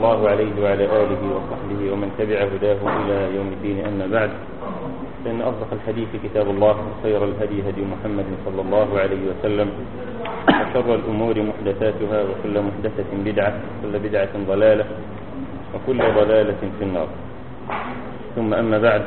الله عليه وعلى آله وصحبه ومن تبع هداه إلى يوم الدين أما بعد فإن أصدق الحديث كتاب الله وخير الهدي هدي محمد صلى الله عليه وسلم وشر الأمور محدثاتها وكل محدثة بدعة وكل بدعة ضلالة وكل ضلالة في النار ثم أما بعد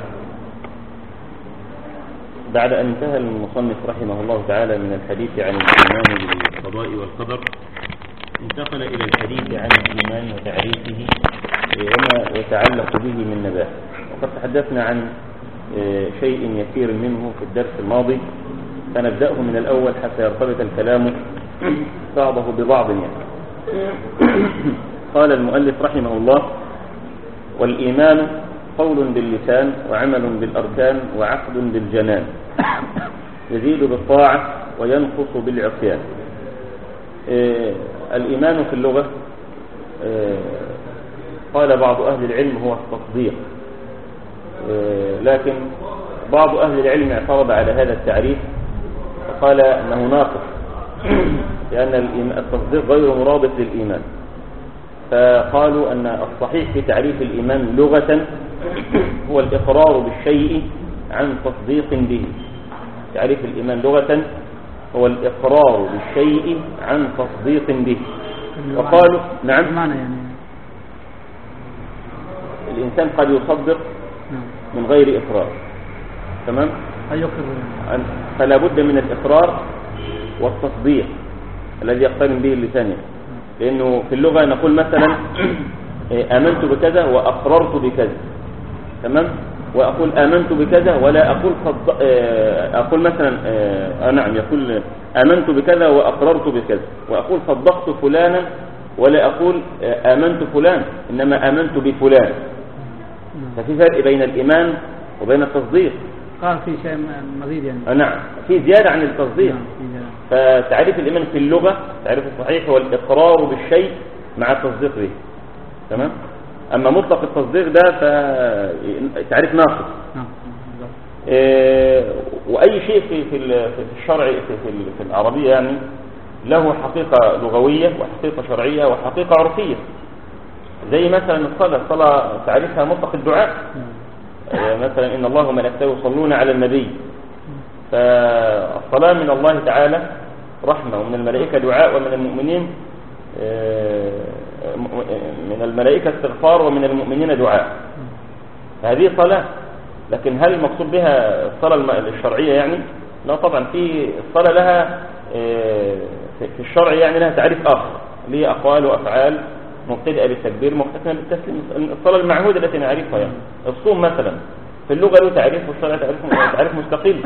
بعد أن انتهى المصنف رحمه الله تعالى من الحديث عن الإيمان بالقضاء والقدر انتقل إلى الحديث عن الإيمان وتعريفه وما يتعلق به من نباه وقد تحدثنا عن شيء يسير منه في الدرس الماضي فنبدأه من الأول حتى يرتبط الكلام بعضه ببعض يعني قال المؤلف رحمه الله والإيمان قول باللسان وعمل بالأركان وعقد بالجنان يزيد بالطاعة وينقص بالعصيان الإيمان في اللغة قال بعض أهل العلم هو التصديق لكن بعض أهل العلم اعترض على هذا التعريف وقال أنه ناقص لأن التصديق غير مرابط للإيمان فقالوا أن الصحيح في تعريف الإيمان لغة هو الإقرار بالشيء عن تصديق به تعريف الإيمان لغة هو الإقرار بالشيء عن تصديق به وقالوا نعم معنى يعني الإنسان قد يصدق من غير إقرار تمام أن يقر يعني. فلا بد من الإقرار والتصديق الذي يقترن به اللسان لأنه في اللغة نقول مثلا آمنت بكذا وأقررت بكذا تمام وأقول آمنت بكذا ولا أقول صد... أقول مثلا آه نعم يقول آمنت بكذا وأقررت بكذا وأقول صدقت فلانا ولا أقول آمنت فلان إنما آمنت بفلان ففي فرق بين الإيمان وبين التصديق قال في شيء مزيد يعني آه نعم في زيادة عن التصديق نعم، في زيادة. فتعريف الإيمان في اللغة تعريف الصحيح هو الإقرار بالشيء مع التصديق به تمام أما مطلق التصديق ده فتعريف ناقص نعم بالضبط. إيه، وأي شيء في في ال- في الشرع في في ال- في العربية يعني له حقيقة لغوية وحقيقة شرعية وحقيقة عرفية زي مثلا الصلاة الصلاة تعريفها مطلق الدعاء إيه، مثلا إن الله وملائكته يصلون على النبي فالصلاة من الله تعالى رحمة ومن الملائكة دعاء ومن المؤمنين آه، من الملائكة استغفار ومن المؤمنين دعاء فهذه صلاة لكن هل المقصود بها الصلاة الم- الشرعية يعني لا طبعا في الصلاة لها آه، في في الشرع يعني لها تعريف آخر ليه أقوال وأفعال مبتدئة بالتكبير مختتمة بالتسليم الصلاة المعهودة التي نعرفها يعني الصوم مثلا في اللغة له تعريف والشرع تعريف تعريف مستقل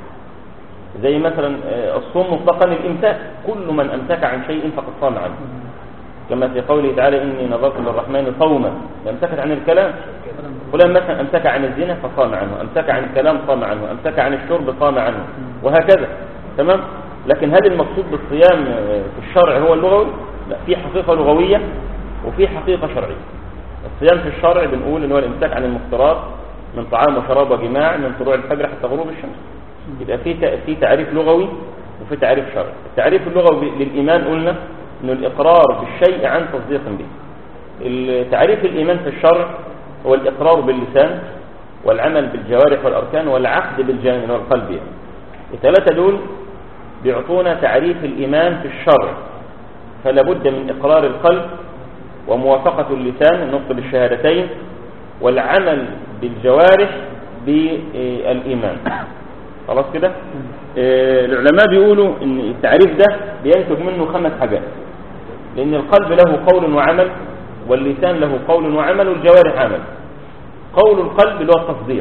زي مثلا آه، الصوم مطلقا الإمساك كل من أمسك عن شيء فقد صام عنه كما في قوله تعالى إني نظرت للرحمن صوما أمسكت عن الكلام فلان مثلا أمسك عن الزنا فصام عنه أمسك عن الكلام صام عنه أمسك عن الشرب صام عنه وهكذا تمام لكن هل المقصود بالصيام آه، في الشرع هو اللغوي لا في حقيقة لغوية وفي حقيقة شرعية الصيام في الشرع بنقول ان هو الامساك عن المفطرات من طعام وشراب وجماع من طلوع الفجر حتى غروب الشمس يبقى في ت- في تعريف لغوي وفي تعريف شرعي التعريف اللغوي للايمان قلنا انه الاقرار بالشيء عن تصديق به تعريف الايمان في الشرع هو الاقرار باللسان والعمل بالجوارح والاركان والعقد بالجانب والقلب يعني. الثلاثه دول بيعطونا تعريف الايمان في الشرع فلا بد من اقرار القلب وموافقة اللسان النطق بالشهادتين والعمل بالجوارح بالإيمان خلاص كده آه، العلماء بيقولوا ان التعريف ده بينتج منه خمس حاجات لان القلب له قول وعمل واللسان له قول وعمل والجوارح عمل قول القلب اللي هو التصديق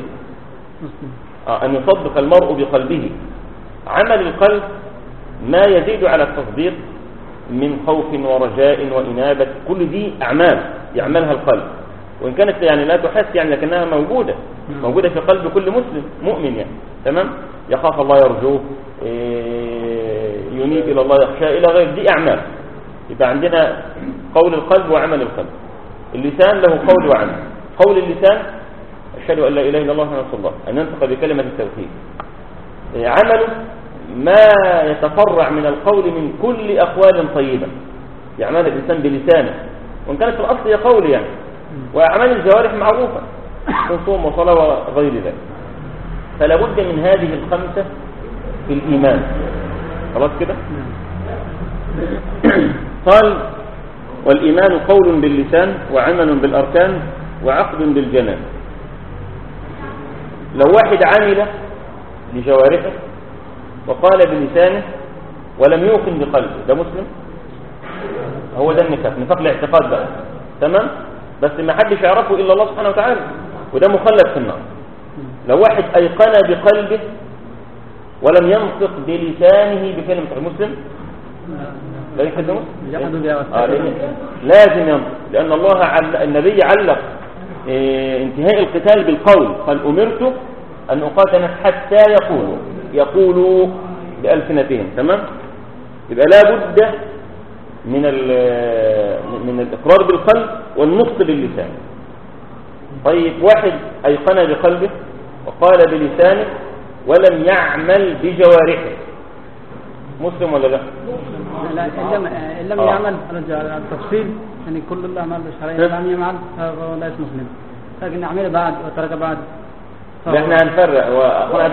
آه، أن يصدق المرء بقلبه عمل القلب ما يزيد على التصديق من خوف ورجاء وإنابة كل دي أعمال يعملها القلب وإن كانت يعني لا تحس يعني لكنها موجودة موجودة في قلب كل مسلم مؤمن يعني تمام يخاف الله يرجوه إيه، ينيب إلى الله يخشى إلى غير دي أعمال يبقى عندنا قول القلب وعمل القلب اللسان له قول وعمل قول اللسان أشهد أن لا إله إلا الله محمد رسول الله أن ينطق بكلمة التوحيد إيه، عمله ما يتفرع من القول من كل أقوال طيبة يعمل الإنسان بلسانه وإن كانت في الأصل هي قول يعني وأعمال الجوارح معروفة من صوم وصلاة وغير ذلك فلا بد من هذه الخمسة في الإيمان خلاص كده قال والإيمان قول باللسان وعمل بالأركان وعقد بالجنان لو واحد عمل بجوارحه وقال بلسانه ولم يوقن بقلبه ده مسلم هو ده النفاق نفاق الاعتقاد بقى تمام بس ما حدش يعرفه إلا الله سبحانه وتعالى وده مخلد في النار لو واحد أيقن بقلبه ولم ينطق بلسانه بكلمة مسلم لا يحد جحدوا بها آه لأن لازم ينطق لأن الله عل... النبي علق إيه انتهاء القتال بالقول قال أمرت أن أقاتل الناس حتى يقولوا يقولوا بألسنتهم تمام يبقى لا بد من ال- من الإقرار بالقلب والنطق باللسان طيب واحد أيقن بقلبه وقال بلسانه ولم يعمل بجوارحه مسلم ولا لا لا إن لم إن لم آه. يعمل على الج- على التفصيل يعني كل الأعمال الشرعية نعم. لم يعمل فهو ليس مسلم لكن يعمل بعد وترك بعد فهو- لا احنا هنفرق واخونا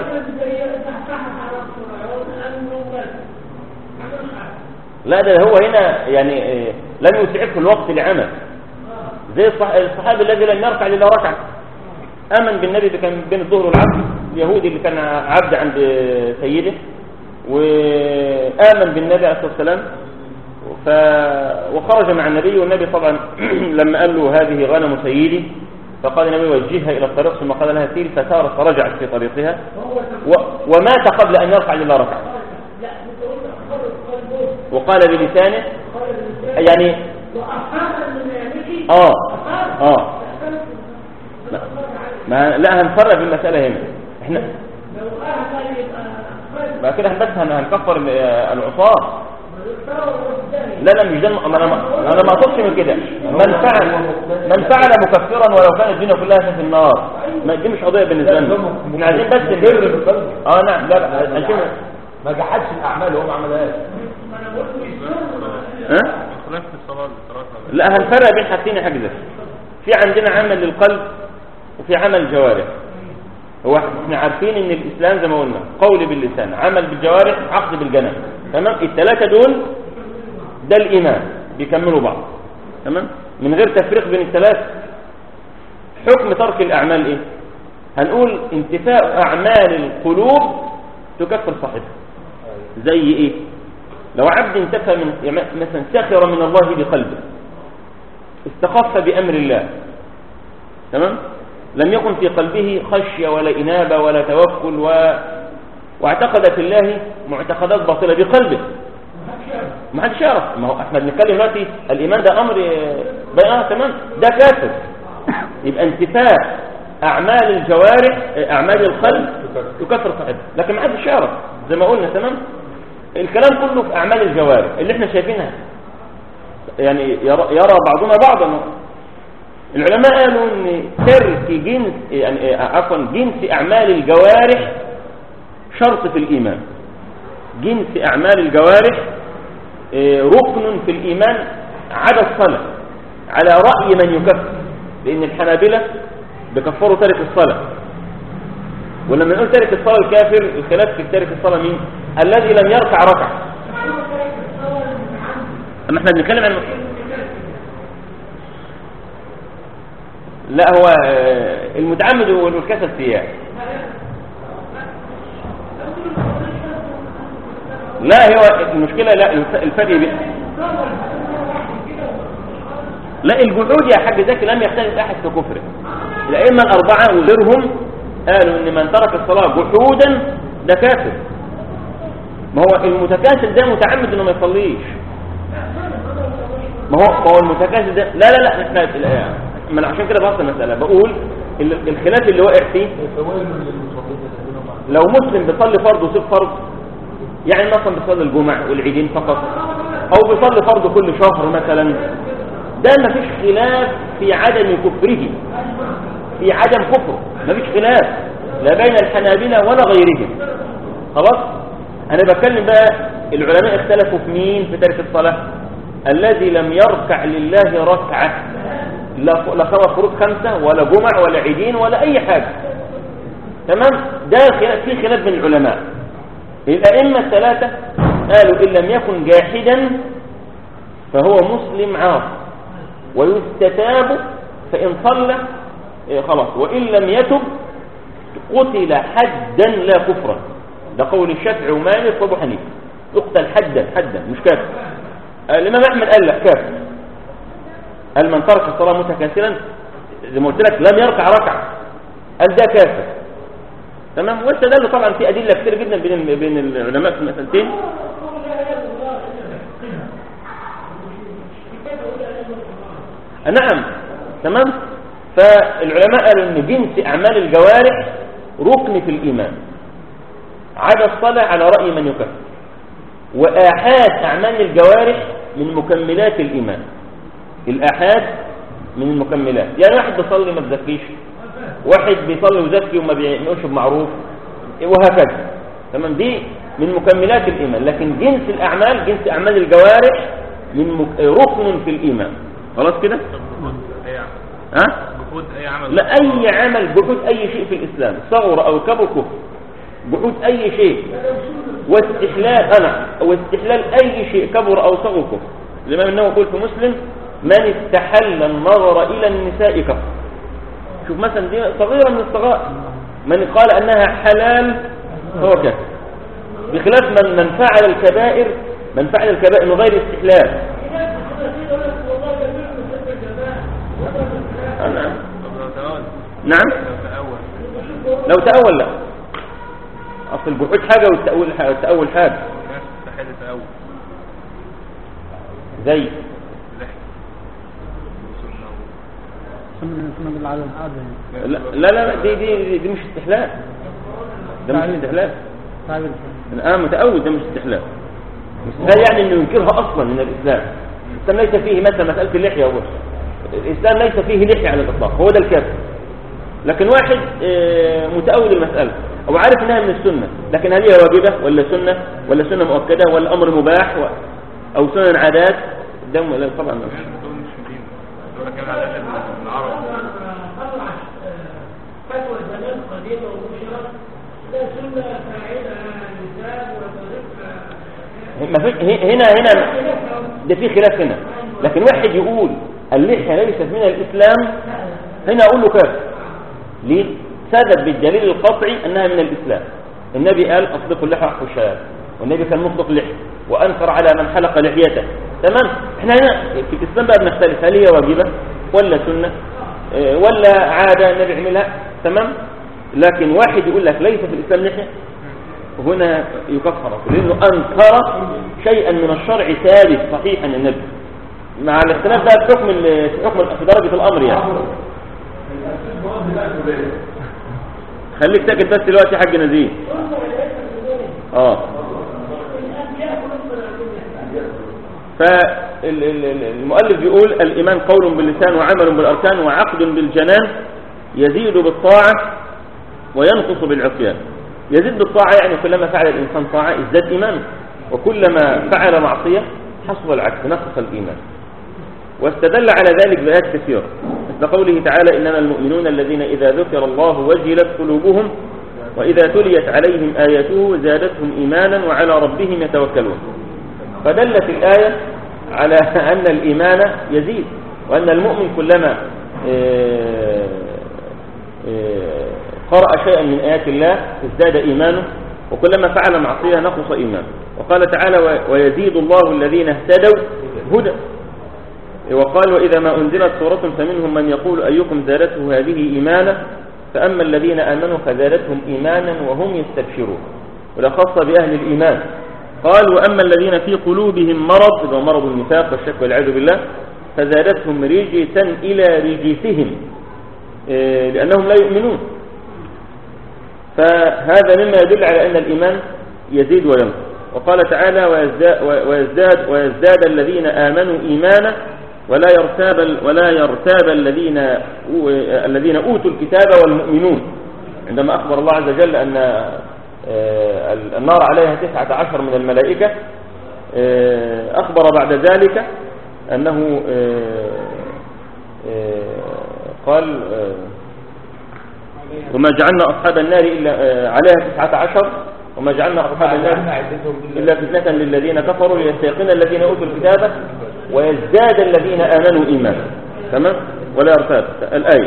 لا ده هو هنا يعني آه، لم يسعفه الوقت لعمل زي الصح- الصحابي الذي لم يركع الا ركعه امن بالنبي اللي كان بين الظهر والعصر اليهودي اللي كان عبد عند سيده وامن بالنبي عليه الصلاه والسلام ف... وخرج مع النبي والنبي طبعا لما قال له هذه غنم سيدي فقال النبي وجهها الى الطريق ثم قال لها سيري فسارت فرجعت في طريقها و... ومات قبل ان يرفع الا ركعه وقال بلسانه يعني اه اه ما, ما لا هنفرق في المساله هنا احنا ما كده بس هن- هنكفر ال- العصاه لا لا مش ده الم- ما انا ما انا ما اقصدش من كده من فعل من فعل مكفرا ولو كانت الدنيا كلها في النار ما دي مش قضيه بالنسبه لنا احنا عايزين بس نبر اه نعم لا لا عشان ما جحدش الاعمال اللي هو ما عملهاش ها خلاف في الصلاة الصلاة لا هنفرق بين حاجتين يا حاج زكي. في عندنا عمل للقلب وفي عمل جوارح هو احنا عارفين ان الاسلام زي ما قلنا قول باللسان عمل بالجوارح عقد بالجنان تمام الثلاثه دول ده الايمان بيكملوا بعض تمام من غير تفريق بين الثلاثه حكم ترك الاعمال ايه هنقول انتفاء اعمال القلوب تكفر صاحبها زي ايه لو عبد انتفى من يعني مثلا سخر من الله بقلبه استخف بأمر الله تمام لم يكن في قلبه خشية ولا إنابة ولا توكل و... واعتقد في الله معتقدات باطلة بقلبه ما حدش يعرف ما هو احنا بنتكلم دلوقتي الايمان ده امر بقى اه تمام ده كافر يبقى انتفاء اعمال الجوارح اعمال القلب تكفر صاحبها لكن ما حدش يعرف زي ما قلنا تمام الكلام كله في اعمال الجوارح اللي احنا شايفينها يعني يرى, يرى بعضنا بعضا العلماء قالوا ان ترك جنس يعني عفوا جنس اعمال الجوارح شرط في الايمان جنس اعمال الجوارح آه، ركن في الايمان عدا الصلاه على راي من يكفر لان الحنابلة بكفروا تارك الصلاه ولما نقول تارك الصلاه الكافر الخلاف في تارك الصلاه مين الذي لم يركع ركعه اما احنا بنتكلم عن لا هو آه، المتعمد والكسل سياح لا هو المشكلة لا الف- الفرق بين لا الجحود يا حاج زكي لم يختلف أحد في كفره الأئمة الأربعة وغيرهم قالوا إن من ترك الصلاة جحودا ده كافر ما هو المتكاسل ده متعمد إنه ما يصليش ما هو ما هو المتكاسل ده لا لا لا احنا ما انا عشان كده بحط المسألة بقول ال- الخلاف اللي واقع فيه فوائل للمصلين الذين هم لو مسلم بيصلي فرض وسيب فرض يعني مثلا بيصلي الجمعة والعيدين فقط او بيصلي فرض كل شهر مثلا ده ما فيش خلاف في عدم كفره في عدم كفره ما فيش خلاف لا بين الحنابلة ولا غيرهم خلاص انا بتكلم بقى العلماء اختلفوا في مين في تارك الصلاة الذي لم يركع لله ركعة لا لا خمس فروض خمسة ولا جمع ولا عيدين ولا أي حاجة تمام ده خلاف في خلاف بين العلماء الأئمة الثلاثة قالوا إن لم يكن جاحدا فهو مسلم عاص ويستتاب فإن صلى إيه خلاص وإن لم يتب قتل حدا لا كفرا ده قول الشافعي ومالك وابو حنيفه يقتل حدا حدا مش كافر آه، الامام احمد قال لا كافر قال من ترك الصلاه متكاسلا زي ما قلت لك لم يركع ركعه قال ده كافر تمام واستدل طبعا في ادله كثير جدا بين الم- بين العلماء في المسالتين آه، نعم تمام فالعلماء قالوا ان جنس اعمال الجوارح ركن في الايمان عدا الصلاه على راي من يكفر واحاد اعمال الجوارح من مكملات الايمان الاحاد من المكملات يعني واحد بيصلي ما بيزكيش واحد بيصلي ويزكي وما بيعملش بمعروف وهكذا تمام دي من مكملات الايمان لكن جنس الاعمال جنس اعمال الجوارح من مك... ركن في الايمان خلاص كده اي عمل ها جهود اي عمل لا اي عمل جحود اي شيء في الاسلام صغر او كبر كفر جحود اي شيء واستحلال انا واستحلال اي شيء كبر او صغر كفر الامام النووي يقول في مسلم من استحل النظر الى النساء كفر شوف مثلا دي صغيره من الصغائر من قال انها حلال فهو كافر بخلاف من من فعل الكبائر من فعل الكبائر من غير استحلال آه، نعم طب لو تأول نعم لو تأول لو تأول لا أصل الجحود حاجة والتأول حاجة, والتأول حاجة الناس تستحيل تأول زي لحية وسنة سنة سنة بالعدد عدد لا لا لا دي دي دي, دي مش استحلال ده مش استحلال تعبير الآن متأول ده مش استحلال استحلال يعني انه ينكرها اصلا من الاسلام الاسلام ليس فيه مثلا مسألة اللحية هو الاسلام ليس فيه لحية على الاطلاق هو ده الكافر لكن واحد آه، متأول المسألة او عارف انها من السنة لكن هل هي واجبة ولا سنة ولا سنة مؤكدة ولا امر مباح و... او سنن عادات ده م- لا طبعا مش الناس بتقول مش في دين يقول لك انا على العرب فتوى زمان قديمة ومشرة لا سنة فاعلة نساء وطريقة ما فيش ه- هنا هنا ده في خلاف هنا لكن واحد يقول اللحية ليست من الإسلام هنا أقول له كافر ليه؟ ثبت بالدليل القطعي أنها من الإسلام النبي قال أصدق اللحى وأحفظ الشهادة والنبي كان مصدق اللحية وأنكر على من حلق لحيته تمام احنا هنا في الإسلام بقى بنختلف هل هي واجبة ولا سنة اه، ولا عادة النبي عملها تمام لكن واحد يقول لك ليس في الإسلام لحية هنا يكفر لأنه أنكر شيئا من الشرع ثابت صحيحا النبي مع الاختلاف بقى في حكم ال- في حكم في درجة الأمر يعني خليك ساكت بس دلوقتي يا حاج نزيه اه فالمؤلف بيقول الإيمان قول باللسان وعمل بالأركان وعقد بالجنان يزيد بالطاعة وينقص بالعصيان يزيد بالطاعة يعني كلما فعل الإنسان طاعة ازداد إيمانه وكلما فعل معصية حصل العكس نقص الإيمان واستدل على ذلك بآيات كثيرة مثل قوله تعالى إنما المؤمنون الذين إذا ذكر الله وجلت قلوبهم وإذا تليت عليهم آياته زادتهم إيمانا وعلى ربهم يتوكلون فدلت الآية على أن الإيمان يزيد وأن المؤمن كلما آه، آه، قرأ شيئا من آيات الله ازداد إيمانه وكلما فعل معصية نقص إيمانه وقال تعالى "و- ويزيد الله الذين اهتدوا هدى وقال وإذا ما أنزلت سورة فمنهم من يقول أيكم زادته هذه إيمانا فأما الذين آمنوا فزادتهم إيمانا وهم يستبشرون ولا خاصة بأهل الإيمان قال وأما الذين في قلوبهم مرض اللي هو مرض النفاق والشك والعياذ بالله فزادتهم رجسا إلى رجسهم إيه، لأنهم لا يؤمنون فهذا مما يدل على أن الإيمان يزيد وينقص وقال تعالى ويزداد, ويزداد, ويزداد الذين آمنوا إيمانا ولا يرتاب ولا يرتاب الذين الذين أوتوا الكتاب والمؤمنون عندما أخبر الله عز وجل أن آه، النار عليها تسعة عشر من الملائكة آه، أخبر بعد ذلك أنه آه، آه، قال آه، وما جعلنا أصحاب النار إلا آه، عليها تسعة عشر وما جعلنا أصحاب النار إلا فتنة للذين كفروا ليستيقن الذين أوتوا الكتاب ويزداد الذين آمنوا إيمانا تمام ولا يرتاب الآية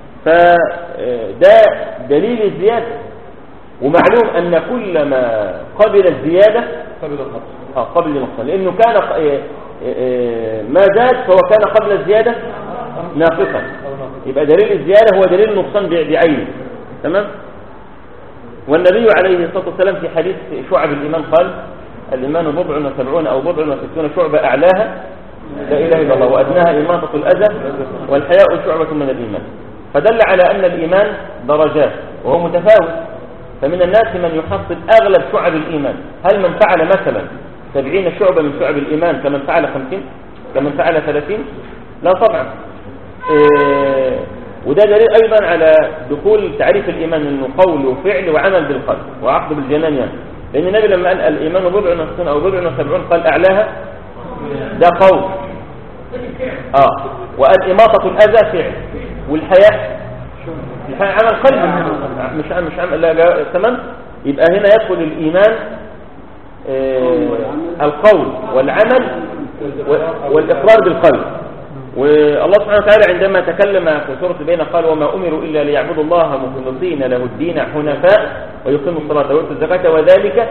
فده دليل الزيادة ومعلوم أن كل ما قبل الزيادة قبل النص آه قبل النقصان لأنه كان ق- آه، آه، ما زاد فهو كان قبل الزيادة ناقصا يبقى دليل الزيادة هو دليل النقصان بع- بعينه تمام والنبي عليه الصلاة والسلام في حديث شعب الإيمان قال الإيمان بضع وسبعون أو بضع وستون شعبة أعلاها لا إله إلا الله وأدناها إماطة الأذى والحياء شعبة من الإيمان فدل على أن الإيمان درجات وهو متفاوت فمن الناس من يحصل أغلب شعب الإيمان هل من فعل مثلا سبعين شعبة من شعب الإيمان كمن فعل خمسين كمن فعل ثلاثين لا طبعا إيه وده دليل أيضا على دخول تعريف الإيمان أنه قول وفعل وعمل بالقلب وعقد بالجنان يعني لأن النبي لما قال الإيمان بضع وستون أو بضع وسبعون قال أعلاها ده قول اه وقال إماطة الأذى فعل والحياء الحياء عمل قلبي مش عمل مش عمل لا لا تمام يبقى هنا يدخل الإيمان آه القول والعمل و- والإقرار بالقلب والله سبحانه وتعالى عندما تكلم في سورة البينة قال وما أمروا إلا ليعبدوا الله مخلصين له الدين حنفاء ويقيموا الصلاة ويؤتوا الزكاة وذلك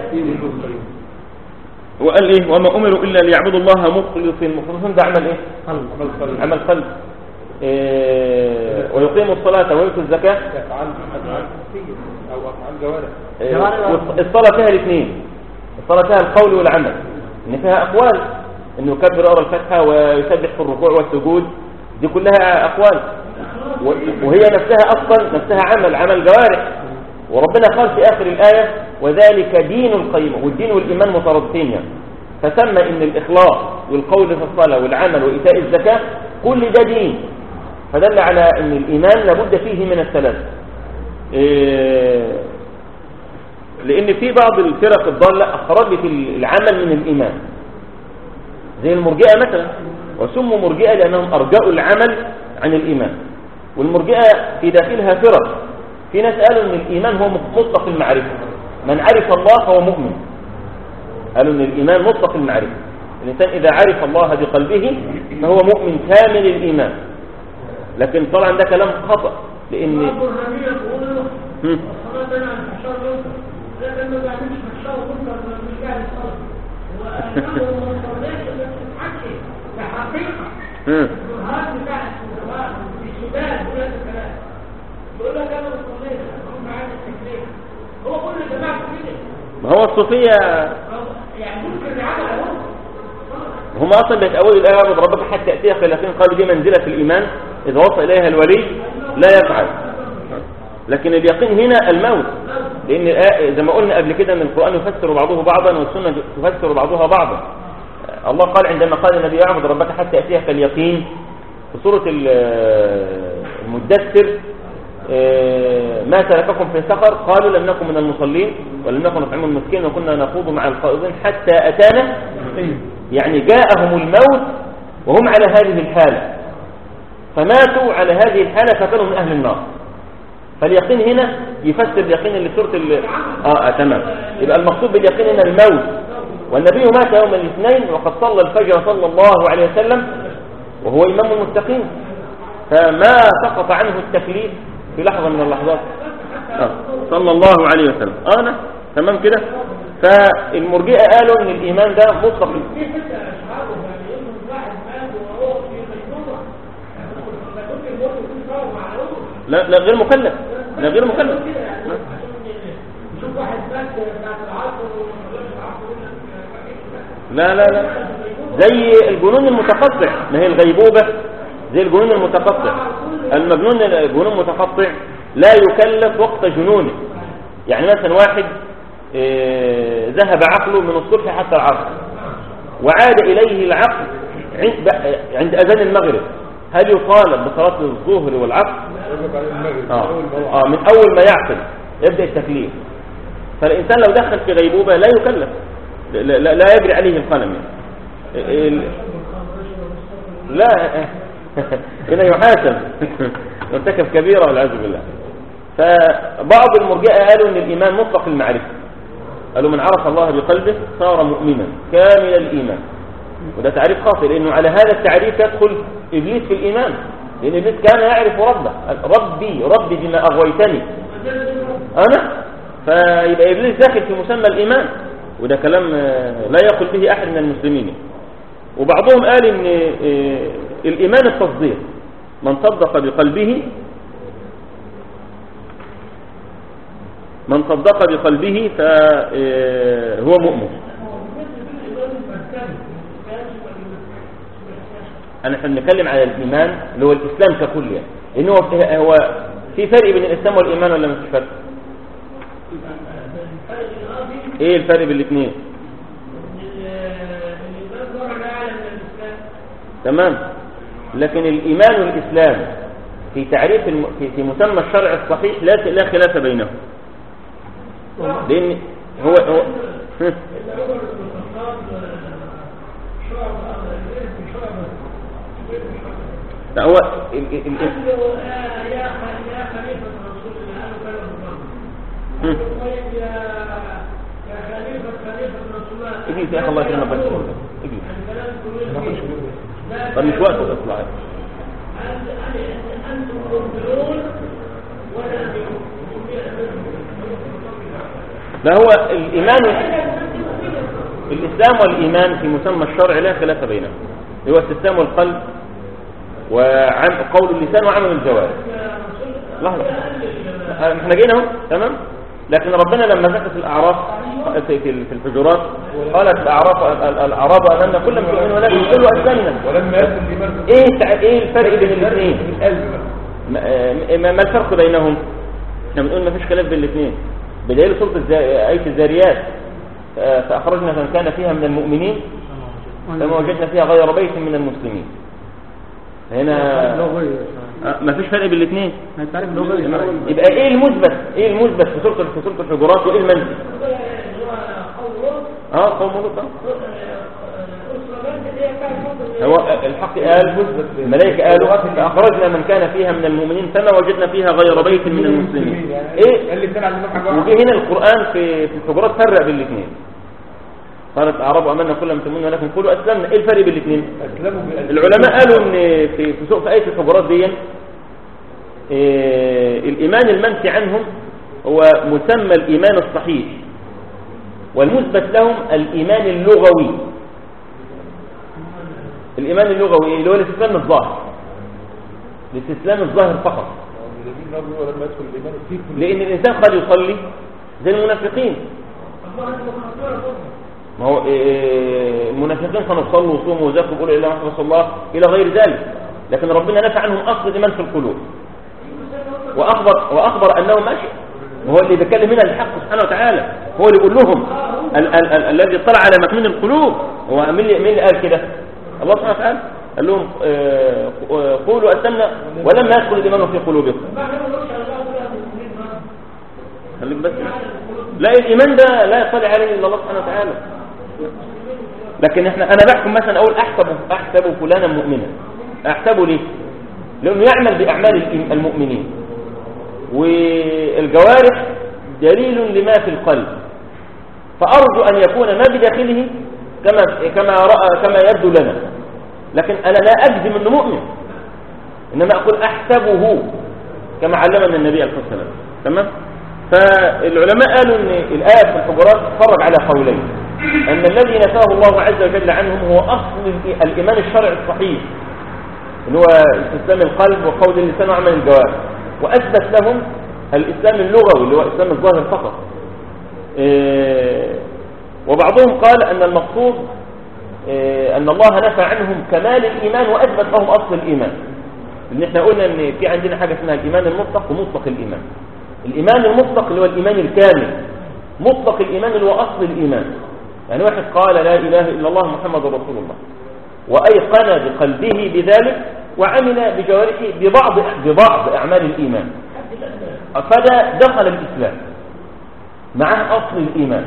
وقال إيه وما أمروا إلا ليعبدوا الله مخلصين مخلصين ده عمل إيه عمل قلب إيه ويقيموا الصلاة ويؤتوا الزكاة افعال افعال كثير او افعال جوارح إيه، والصلاة فيها الاثنين الصلاة فيها القول والعمل إن فيها أقوال إنه يكبر أرى الفتحة ويسبح في الركوع والسجود دي كلها أقوال و- وهي نفسها أصلا نفسها عمل عمل جوارح وربنا قال في آخر الآية وذلك دين القيمة والدين والإيمان مترابطين يعني فسمى إن الإخلاص والقول في الصلاة والعمل وإيتاء الزكاة كل ده دين فدل على أن الإيمان لابد فيه من الثلاث إيه لأن في بعض الفرق الضالة أخرجت العمل من الإيمان زي المرجئة مثلا وسموا مرجئة لأنهم أرجأوا العمل عن الإيمان والمرجئة في داخلها فرق في ناس قالوا أن الإيمان هو مطلق المعرفة من عرف الله فهو مؤمن قالوا أن الإيمان مطلق المعرفة الإنسان إذا عرف الله بقلبه فهو مؤمن كامل الإيمان لكن طبعا ده كلام خطأ لأن أبو الربيع يقول هم. الصلاة أنا عن الفحشاء والمنكر لكن ما بعملش فحشاء ومنكر مش قاعد الصلاة وأنه ما صليش ما تتحكي كحقيقة هم. البرهان بتاع السوداء في السودان ولا الكلام يقول لك أنا ما صليتش هم معايا التكليف هو كل جماعة كده ما هو الصوفية يعني ممكن يعمل أهو هم اصلا بيتأولوا الايه اعبد ربك حتى ياتيك اليقين قالوا دي منزله في الايمان اذا وصل اليها الولي لا يفعل لكن اليقين هنا الموت لان الآية- زي ما قلنا قبل كده ان القران يفسر بعضه بعضا والسنه تفسر بعضها بعضا الله قال عندما قال النبي اعبد ربك حتى ياتيك اليقين في سوره ال- المدثر آه، ما سلككم في سقر قالوا لم نكن من المصلين ولم نكن نطعم المسكين وكنا نخوض مع الخائضين حتى اتانا يعني جاءهم الموت وهم على هذه الحالة فماتوا على هذه الحالة فكانوا من أهل النار فاليقين هنا يفسر اليقين اللي سورة ال... آه, آه تمام يبقى المقصود باليقين هنا الموت والنبي مات يوم الاثنين وقد صلى الفجر صلى الله عليه وسلم وهو إمام المتقين فما سقط عنه التكليف في لحظة من اللحظات آه. صلى الله عليه وسلم آه نعم. تمام كده فالمرجئة قالوا ان الإيمان ده مطلق في فتى أشعاره يعني يقول واحد مات وهو في غيبوبة يعني ممكن الموت يكون صار معروف لا لا غير مكلف لا غير مكلف شوف واحد مات بعد العصر ومش العصر يقول لك لا لا لا زي الجنون المتقطع ما هي الغيبوبة زي الجنون المتقطع المجنون الجنون المتقطع لا يكلف وقت جنونه يعني مثلا واحد آه، ذهب عقله من الصبح حتى العصر وعاد إليه العقل عند عند أذان المغرب هل يطالب بصلاة الظهر والعصر يجب عليه المغرب آه. أول ما هو آه من أول ما يعقل يبدأ التكليف فالإنسان لو دخل في غيبوبة لا يكلف لا, لا, لا يجري عليه القلم يعني ال- لا هنا يحاسب ارتكب كبيرة والعياذ بالله فبعض المرجئة قالوا ان الايمان مطلق المعرفة قالوا من عرف الله بقلبه صار مؤمنا كامل الايمان وده تعريف خاطئ لانه على هذا التعريف يدخل ابليس في الايمان لان ابليس كان يعرف ربه ربي ربي بما اغويتني انا فيبقى ابليس داخل في مسمى الايمان وده كلام آه، لا يقول به احد من المسلمين وبعضهم قال ان آه، الايمان التصديق من صدق بقلبه من صدق بقلبه فهو مؤمن انا احنا بنتكلم على الايمان اللي هو الاسلام ككل يعني لان هو هو في فرق بين الاسلام والايمان ولا مفيش فرق ايه الفرق بين الاثنين تمام لكن الايمان والاسلام في تعريف الم... في, في مسمى الشرع الصحيح لا لا خلاف بينهم لان هو هو لا هو ال... ال... ال... يا يا خليفة رسول الله أنا كلام الله مم. طيب يا يا خليفة خليفة رسول الله اجلس يا اخي الله يكرمك بس اجلس الكلام كله طب مش وقت اطلع أنتم مبدلون ولا لا هو الايمان الاسلام والايمان في مسمى الشرع لا خلاف بينهم هو استسلام القلب وعم قول اللسان وعمل الجوارح لحظه احنا جينا اهو تمام لكن ربنا لما ذكر في الاعراف في في الحجرات قالت الاعراف الاعراب امامنا كل مؤمن ولكن كل اسلمنا ولما يأتي الإيمان ايه تع- ايه الفرق بين الاثنين القلب ما ما- ما الفرق بينهم احنا بنقول ما فيش خلاف بين الاثنين بدليل سوره الزا- ايه الذاريات آه، فاخرجنا من كان فيها من المؤمنين فما وجدنا فيها غير بيت من المسلمين هنا لغوي آه، ما فيش فرق بين الاثنين هتعرف لغوي يبقى ايه المثبت ايه المثبت في سوره في سوره الحجرات وايه المنفي اه قوم لوط آه. هو الحق قال الملائكة قالوا فأخرجنا من كان فيها من المؤمنين فما وجدنا فيها غير بيت من المسلمين ايه اللي كان علمنا حاجة واحدة وجه هنا القرآن في في الحجرات فرق بين الاثنين قالت أعراب أمنا كل مسلمين ولكن قولوا أسلمنا ايه الفرق بين الاثنين أسلموا بأسلموا العلماء قالوا ان في في سوق في آية الحجرات دي إيه، الإيمان المنفي عنهم هو مسمى الإيمان الصحيح والمثبت لهم الإيمان اللغوي الإيمان اللغوي إيه؟ اللي هو الاستسلام الظاهر الاستسلام الظاهر فقط الذين نظروا ولما يدخل الإيمان فيكم لأن الإنسان قد يصلي زي المنافقين ما هو إيه، المنافقين كانوا يصلوا ويصوموا ويزكوا ويقولوا إلا محمد صلى الله إلى غير ذلك لكن ربنا نفى عنهم أصل الإيمان في القلوب وأخبر, وأخبر أنه ماشي وهو اللي بيتكلم هنا الحق سبحانه وتعالى هو اللي يقول لهم ال ال ال الذي اطلع على مكنون القلوب هو مين اللي, مين اللي قال كده الله سبحانه وتعالى قال لهم آه، آه، قولوا أسلمنا ولما يدخل الإيمان في قلوبكم خليك بس لا الإيمان ده لا يطلع عليه إلا الله سبحانه وتعالى لكن احنا انا بحكم مثلا اقول احسب احسب فلانا مؤمنا احسبه ليه لانه يعمل باعمال الإيم- المؤمنين والجوارح دليل لما في القلب فارجو ان يكون ما بداخله كما كما راى كما يبدو لنا لكن انا لا اجزم انه مؤمن انما اقول احسبه كما علمنا النبي عليه الصلاه والسلام تمام فالعلماء قالوا ان الايه في الحجرات تفرج على قولين ان الذي نفاه الله عز وجل عنهم هو اصل الإي- الايمان الشرعي الصحيح اللي هو استسلام القلب وقول اللسان وعمل الجوارح واثبت لهم الاسلام اللغوي اللي هو اسلام الظاهر فقط إيه، وبعضهم قال ان المقصود إيه، ان الله نفى عنهم كمال الايمان واثبت لهم اصل الايمان لان احنا قلنا ان في عندنا حاجه اسمها الايمان المطلق ومطلق الايمان الايمان المطلق اللي هو الايمان الكامل مطلق الايمان اللي هو اصل الايمان يعني واحد قال لا اله الا الله محمد رسول الله وايقن بقلبه بذلك وعمل بجوارحه ببعض ببعض اعمال الايمان فده دخل الاسلام معه اصل الايمان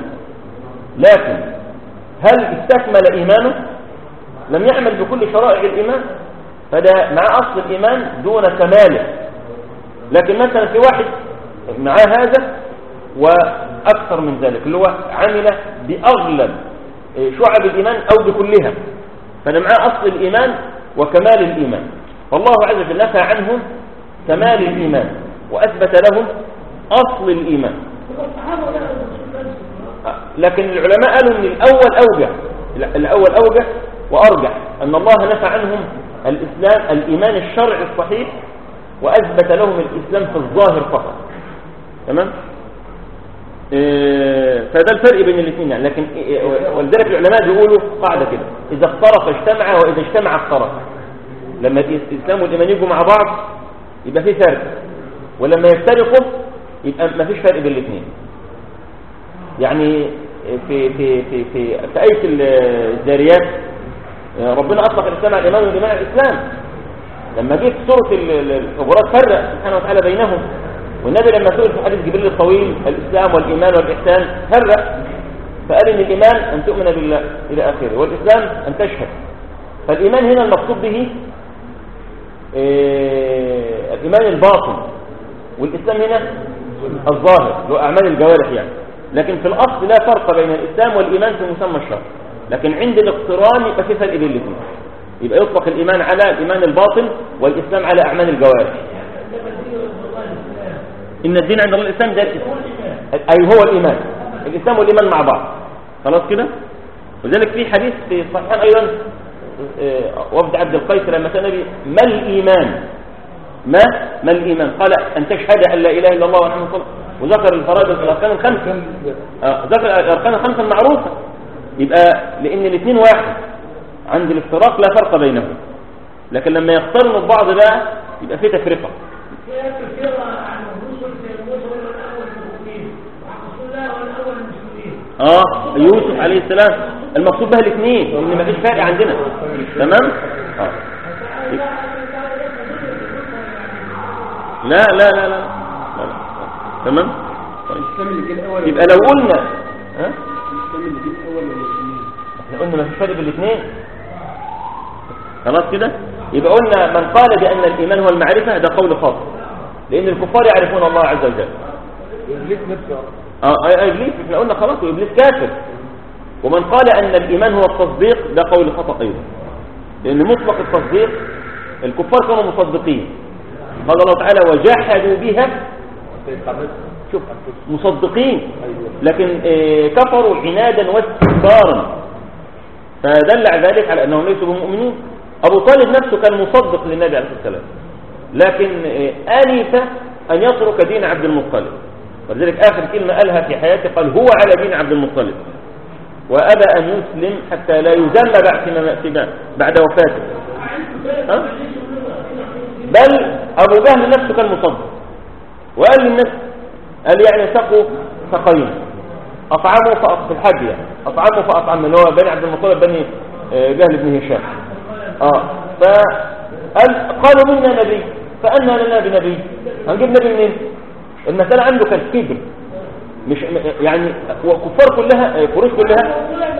لكن هل استكمل ايمانه لم يعمل بكل شرائع الايمان فده مع أصل الإيمان دون كماله لكن مثلا في واحد معاه هذا وأكثر من ذلك اللي هو عمل بأغلب شعب الإيمان أو بكلها فده معاه أصل الإيمان وكمال الإيمان فالله عز وجل نفى عنهم كمال الإيمان وأثبت لهم أصل الإيمان الصحابة لا لكن العلماء قالوا ان الاول اوجه الاول اوجه وارجح ان الله نفى عنهم الاسلام الايمان الشرعي الصحيح واثبت لهم الاسلام في الظاهر فقط تمام إيه، فده الفرق بين الاثنين يعني لكن إيه، ولذلك العلماء بيقولوا قاعده كده اذا افترق اجتمع واذا اجتمع افترق لما الاسلام والايمان يجوا مع بعض يبقى في فرق ولما يفترقوا يبقى ما فيش فرق بين الاثنين يعني في في في في في آية الذاريات ربنا أطلق الإسلام على الإيمان والإيمان على الإسلام لما جه في سورة ال- ال- الحجرات فرق سبحانه وتعالى بينهم والنبي لما سئل في حديث جبريل الطويل الإسلام والإيمان والإحسان فرق فقال إن الإيمان أن تؤمن بالله إلى آخره والإسلام أن تشهد فالإيمان هنا المقصود به إيه، الإيمان الباطن والإسلام هنا الظاهر اللي هو أعمال الجوارح يعني لكن في الأصل لا فرق بين الإسلام والإيمان في مسمى الشرع لكن عند الاقتران يبقى في فرق بين الاثنين يبقى يطلق الإيمان على الإيمان الباطن والإسلام على أعمال الجوارح إن الدين عند الله الإسلام ده الإسلام أي هو الإيمان الإسلام والإيمان مع بعض خلاص كده وذلك في حديث في الصحيحين أيضا آه، وفد عبد القيس لما سأل النبي ما الإيمان ما ما الإيمان قال أن تشهد أن لا إله إلا الله وأن محمد رسول الله وذكر الفرائض الأركان الخمسة آه، ذكر الأركان الخمسة المعروفة يبقى لأن الاثنين واحد عند الافتراق لا فرق بينهم لكن لما يقترنوا ببعض بقى يبقى في تفرقة في كثيرة عن الرسل في الرسل الأول المؤمنين وعن رسول الله والأول المسلمين اه يوسف عليه السلام المقصود بها الاثنين لان مفيش فرق عندنا تمام اه لا لا لا لا, لا. لا. تمام طيب الاسلام اللي جه الاول يبقى لو قلنا ها الاسلام اللي جه الاول ولا الاثنين احنا قلنا مفيش فرق بين الاثنين خلاص كده يبقى قلنا من قال بان الايمان هو المعرفه ده قول خاطئ لان الكفار يعرفون الله عز وجل ابليس نفسه اه آه، ابليس احنا قلنا خلاص وابليس كافر ومن قال ان الايمان هو التصديق ده قول خطا ايضا لان مطلق التصديق الكفار كانوا مصدقين قال الله تعالى وجحدوا بها شوف مصدقين لكن آه، كفروا عنادا واستكبارا فدل ذلك على انهم ليسوا بمؤمنين ابو طالب نفسه كان مصدق للنبي عليه الصلاه والسلام لكن آه، انف ان يترك دين عبد المطلب ولذلك اخر كلمه قالها في حياته قال هو على دين عبد المطلب وابى ان يسلم حتى لا يذم بعد فيما- فيما- بعد وفاته ها؟ بل ابو جهل نفسه كان مصدق وقال للناس قال يعني سقوا سقين اطعموا فأط- في الحج يعني اطعموا فاطعم اللي هو بني عبد المطلب بني آه، جهل بن هشام اه فقال قالوا منا نبي فأنا لنا بنبي هنجيب نبي منين المسألة عنده كان كبر مش يعني وكفار كلها آه، قريش كلها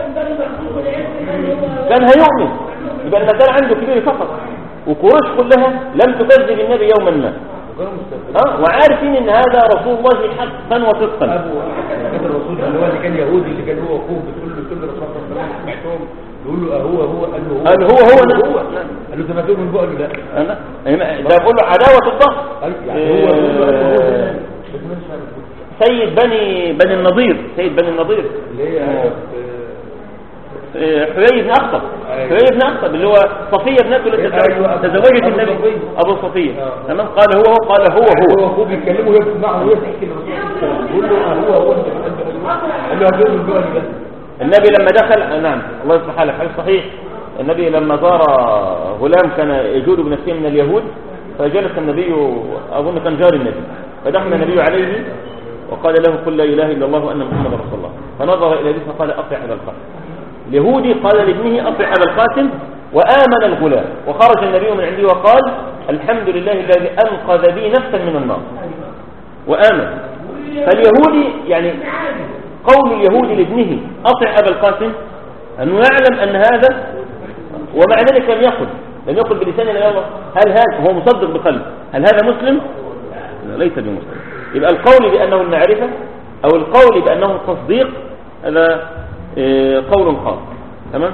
كان هيؤمن يبقى المسألة عنده كبير فقط وقريش كلها لم تكذب النبي يوما ما اه وعارفين ان هذا رسول الله حقا وصدقا ابو كان الرسول اللي هو اللي كان يهودي اللي كان هو اخوه بتقول له كل الرسول صلى الله عليه وسلم سمعتهم يقول له اهو هو قال له هو قال هو هو أنا. هو قال له ده ما تؤمن من بقى قال له لا أنا ده بقول له عداوة الضغط قال يعني هو بيقول له قال له هو آه، بس ما مش عارف. سيد بني بني النضير سيد بني النضير اللي هي آه، آه، حيي بن أخطب أيوة. حيي بن أخطب اللي هو صفية ابنته التي أيوة، أبو- تزوجت أبو النبي صفية. أبو صفية آه. تمام قال هو هو قال هو هو هو اخوه بيتكلموا وهي بتسمعه وهي بتحكي للرسول بيقول له هو هو انت قال له هتؤمن بقى ولا لا النبي لما دخل آه، نعم الله يصلح حالك حديث صحيح النبي لما زار غلام كان يجود بنفسه من اليهود فجلس النبي أظن كان جار النبي فدخل النبي عليه وقال له قل لا إله إلا الله وأن محمد رسول الله فنظر إلى ابنه فقال أطع أبا القاسم اليهودي قال لابنه أطع أبا القاسم وآمن الغلام وخرج النبي من عنده وقال الحمد لله الذي أنقذ بي نفسا من النار وآمن فاليهودي يعني قول اليهودي لابنه أطع أبا القاسم أنه يعلم أن هذا ومع ذلك لم يقل لم يقل بلسانه لا الله هل هذا هو مصدق بقلبه هل هذا مسلم لا، ليس بمسلم يبقى القول بأنه المعرفة أو القول بأنه التصديق هذا آه، قول خاص تمام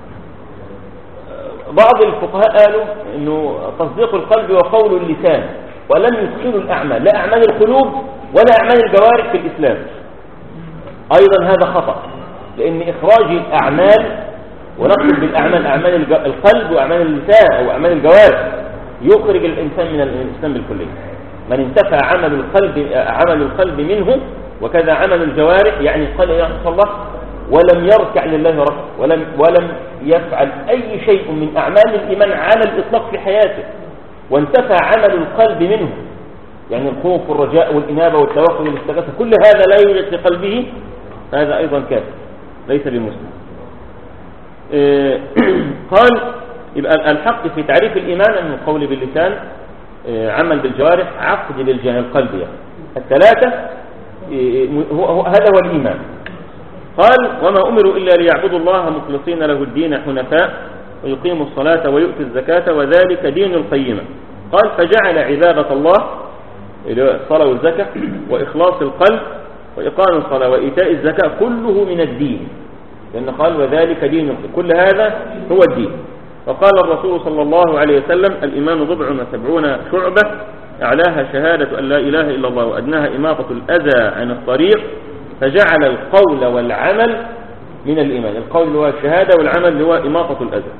بعض الفقهاء قالوا انه تصديق القلب وقول اللسان ولم يدخلوا الاعمال لا اعمال القلوب ولا اعمال الجوارح في الاسلام ايضا هذا خطا لان اخراج الاعمال ونقصد بالاعمال اعمال الج- القلب واعمال اللسان او اعمال الجوارح يخرج الانسان من الاسلام بالكليه من انتفى عمل القلب عمل القلب منه وكذا عمل الجوارح يعني قال يا رسول الله ولم يركع لله ركع ولم ولم يفعل اي شيء من اعمال الايمان على الاطلاق في حياته وانتفى عمل القلب منه يعني الخوف والرجاء والانابه والتوكل والاستغاثه كل هذا لا يوجد في قلبه هذا ايضا كافر ليس بمسلم إيه، قال يبقى الحق في تعريف الإيمان أن القول باللسان إيه، عمل بالجوارح عقد بالجهل القلب يعني الثلاثة إيه، هو هو- هذا هو الإيمان قال وما أمروا إلا ليعبدوا الله مخلصين له الدين حنفاء ويقيموا الصلاة ويؤتوا الزكاة وذلك دين القيمة قال فجعل عبادة الله اللي هو الصلاة والزكاة وإخلاص القلب وإقام الصلاة وإيتاء الزكاة كله من الدين لأن قال وذلك دين كل هذا هو الدين وقال الرسول صلى الله عليه وسلم الإيمان بضع وسبعون شعبة أعلاها شهادة أن لا إله إلا الله وأدناها إماطة الأذى عن الطريق فجعل القول والعمل من الإيمان القول هو الشهادة والعمل هو إماطة الأذى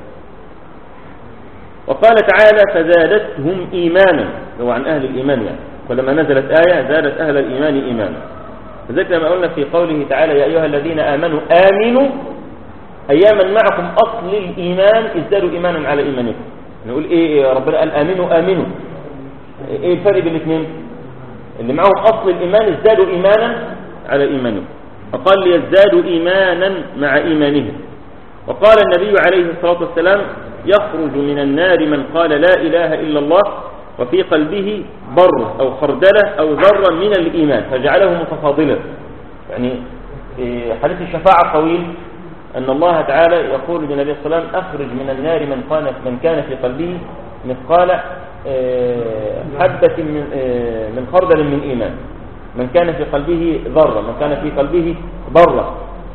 وقال تعالى فزادتهم إيمانا هو عن أهل الإيمان يعني ولما نزلت آية زادت أهل الإيمان إيمانا فذلك لما قلنا في قوله تعالى يا أيها الذين آمنوا آمنوا أياما معكم أصل الإيمان ازدادوا إيمانا على إيمانكم نقول إيه ربنا قال آمنوا آمنوا إيه الفرق بين الاثنين اللي معهم أصل الإيمان ازدادوا إيمانا على إيمانهم وقال ليزدادوا إيمانا مع إيمانهم وقال النبي عليه الصلاة والسلام يخرج من النار من قال لا إله إلا الله وفي قلبه بر أو خردلة أو ذرة من الإيمان فجعله متفاضلا يعني في حديث الشفاعة طويل أن الله تعالى يقول للنبي صلى الله عليه وسلم أخرج من النار من كان من كان في قلبه مثقال آه، حبة من آه، من خردل من إيمان من كان في قلبه ذرة من كان في قلبه برة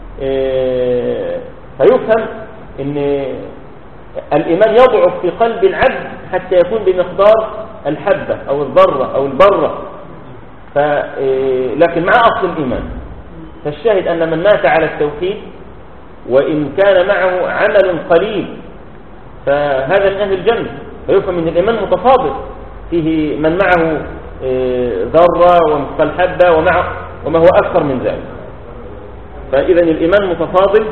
آه، فيفهم أن الإيمان يضعف في قلب العبد حتى يكون بمقدار الحبة أو الذرة أو البرة ف... آه، لكن مع أصل الإيمان فالشاهد أن من مات على التوحيد وإن كان معه عمل قليل فهذا من أهل الجنة فيفهم أن الإيمان متفاضل فيه من معه آه، ذرة ومثقال حبة ومعه وما هو أكثر من ذلك فإذا الإيمان متفاضل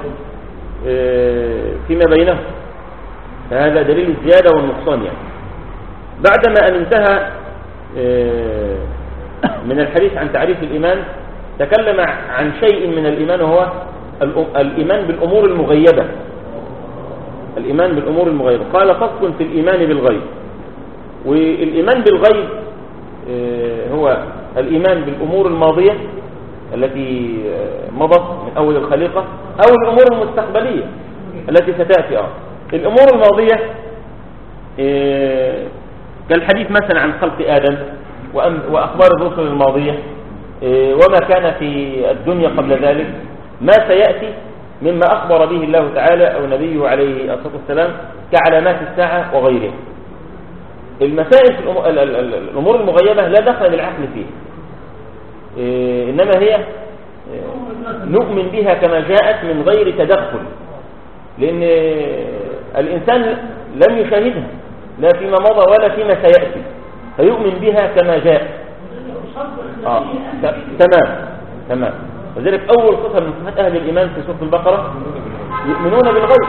آه، فيما بينه فهذا دليل الزيادة والنقصان يعني بعدما أن انتهى آه، من الحديث عن تعريف الإيمان تكلم عن شيء من الإيمان وهو الأ- الإيمان بالأمور المغيبة الإيمان بالأمور المغيبة قال فصل في الإيمان بالغيب والإيمان بالغيب آه، هو الإيمان بالأمور الماضية التي آه، مضت من أول الخليقة أو الأمور المستقبلية التي ستأتي آه. الأمور الماضية آه، كالحديث مثلا عن خلق آدم وأم- وأخبار الرسل الماضية آه، وما كان في الدنيا قبل ذلك ما سيأتي مما أخبر به الله تعالى أو نبيه عليه الصلاة والسلام كعلامات الساعة وغيرها المسائل في الأمور, ال- ال- ال- الأمور المغيبة لا دخل للعقل فيها إيه، إنما هي إيه، نؤمن بها كما جاءت من غير تدخل لأن الإنسان لم يشاهدها لا فيما مضى ولا فيما سيأتي فيؤمن بها كما جاء آه. ت- تمام تمام وذلك أول صفة من صفات أهل الإيمان في سورة البقرة يؤمنون بالغيب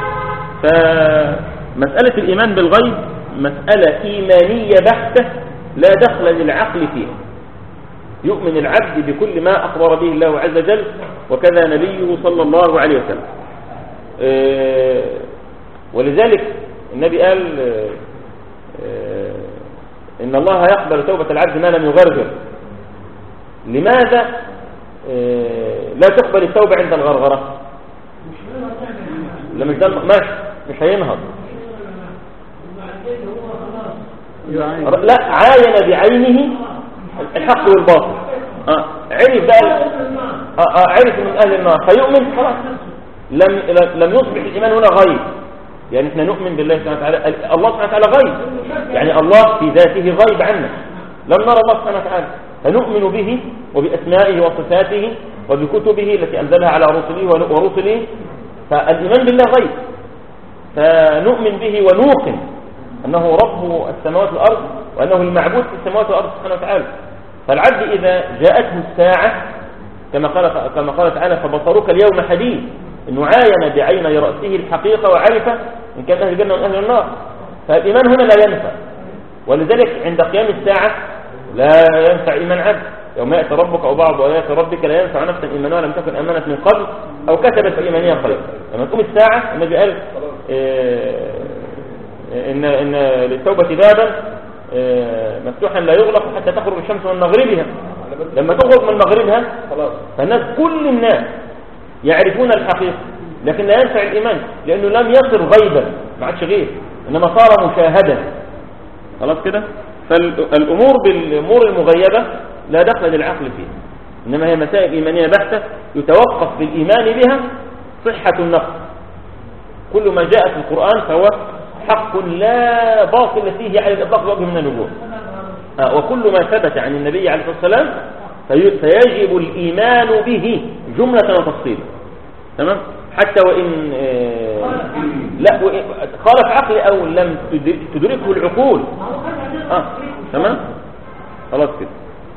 فمسألة الإيمان بالغيب مسألة إيمانية بحتة لا دخل للعقل فيها يؤمن العبد بكل ما أخبر به الله عز وجل وكذا نبيه صلى الله عليه وسلم آه، ولذلك النبي قال آه، آه، إن الله يقبل توبة العبد ما لم يغرغر لماذا آه، لا تقبل التوبة عند الغرغرة لما مش ده ماشي مش هينهض يعاين. ر- لا عاين بعينه الحق والباطل آه. عرف بقى آه آه عرف من أهل النار فيؤمن خلاص لم لم يصبح الإيمان هنا غيب يعني احنا نؤمن بالله سبحانه وتعالى ال- الله سبحانه وتعالى غيب يعني الله في ذاته غيب عنا لم نرى الله سبحانه وتعالى فنؤمن به وبأسمائه وصفاته وبكتبه التي أنزلها على رسله ون- ورسله فالإيمان بالله غيب فنؤمن به ونوقن أنه رب السماوات والأرض وأنه المعبود في السماوات والأرض سبحانه وتعالى فالعبد إذا جاءته الساعة كما قال كما قال تعالى فبصرك اليوم حديد انه عاين بعين رأسه الحقيقة وعرف إن كان أهل الجنة وأهل النار فالإيمان هنا لا ينفع ولذلك عند قيام الساعة لا ينفع إيمان عبد يوم يأتي ربك أو بعض آيات ربك لا ينفع نفسا إيمانها لم تكن أمانت من قبل أو كتبت في إيمانها خير لما تقوم الساعة النبي قال آه، إن إن للتوبة بابا آه، مفتوحا لا يغلق حتى تخرج الشمس من مغربها لما تخرج من مغربها خلاص فالناس كل الناس يعرفون الحقيقة لكن لا ينفع الإيمان لأنه لم يصر غيبا ما عادش غيب إنما صار مشاهدا خلاص كده فالأمور بالأمور المغيبة لا دخل للعقل فيها إنما هي مسائل إيمانية بحتة يتوقف بالإيمان بها صحة النقل كل ما جاء في القرآن فهو حق لا باطل فيه على الإطلاق وجه من النبوة آه، وكل ما ثبت عن النبي عليه الصلاة والسلام في- فيجب الإيمان به جملة وتفصيلا تمام حتى وإن آه، لا وإن- خالف عقلي أو لم تدر- تدركه العقول آه تمام خلاص كده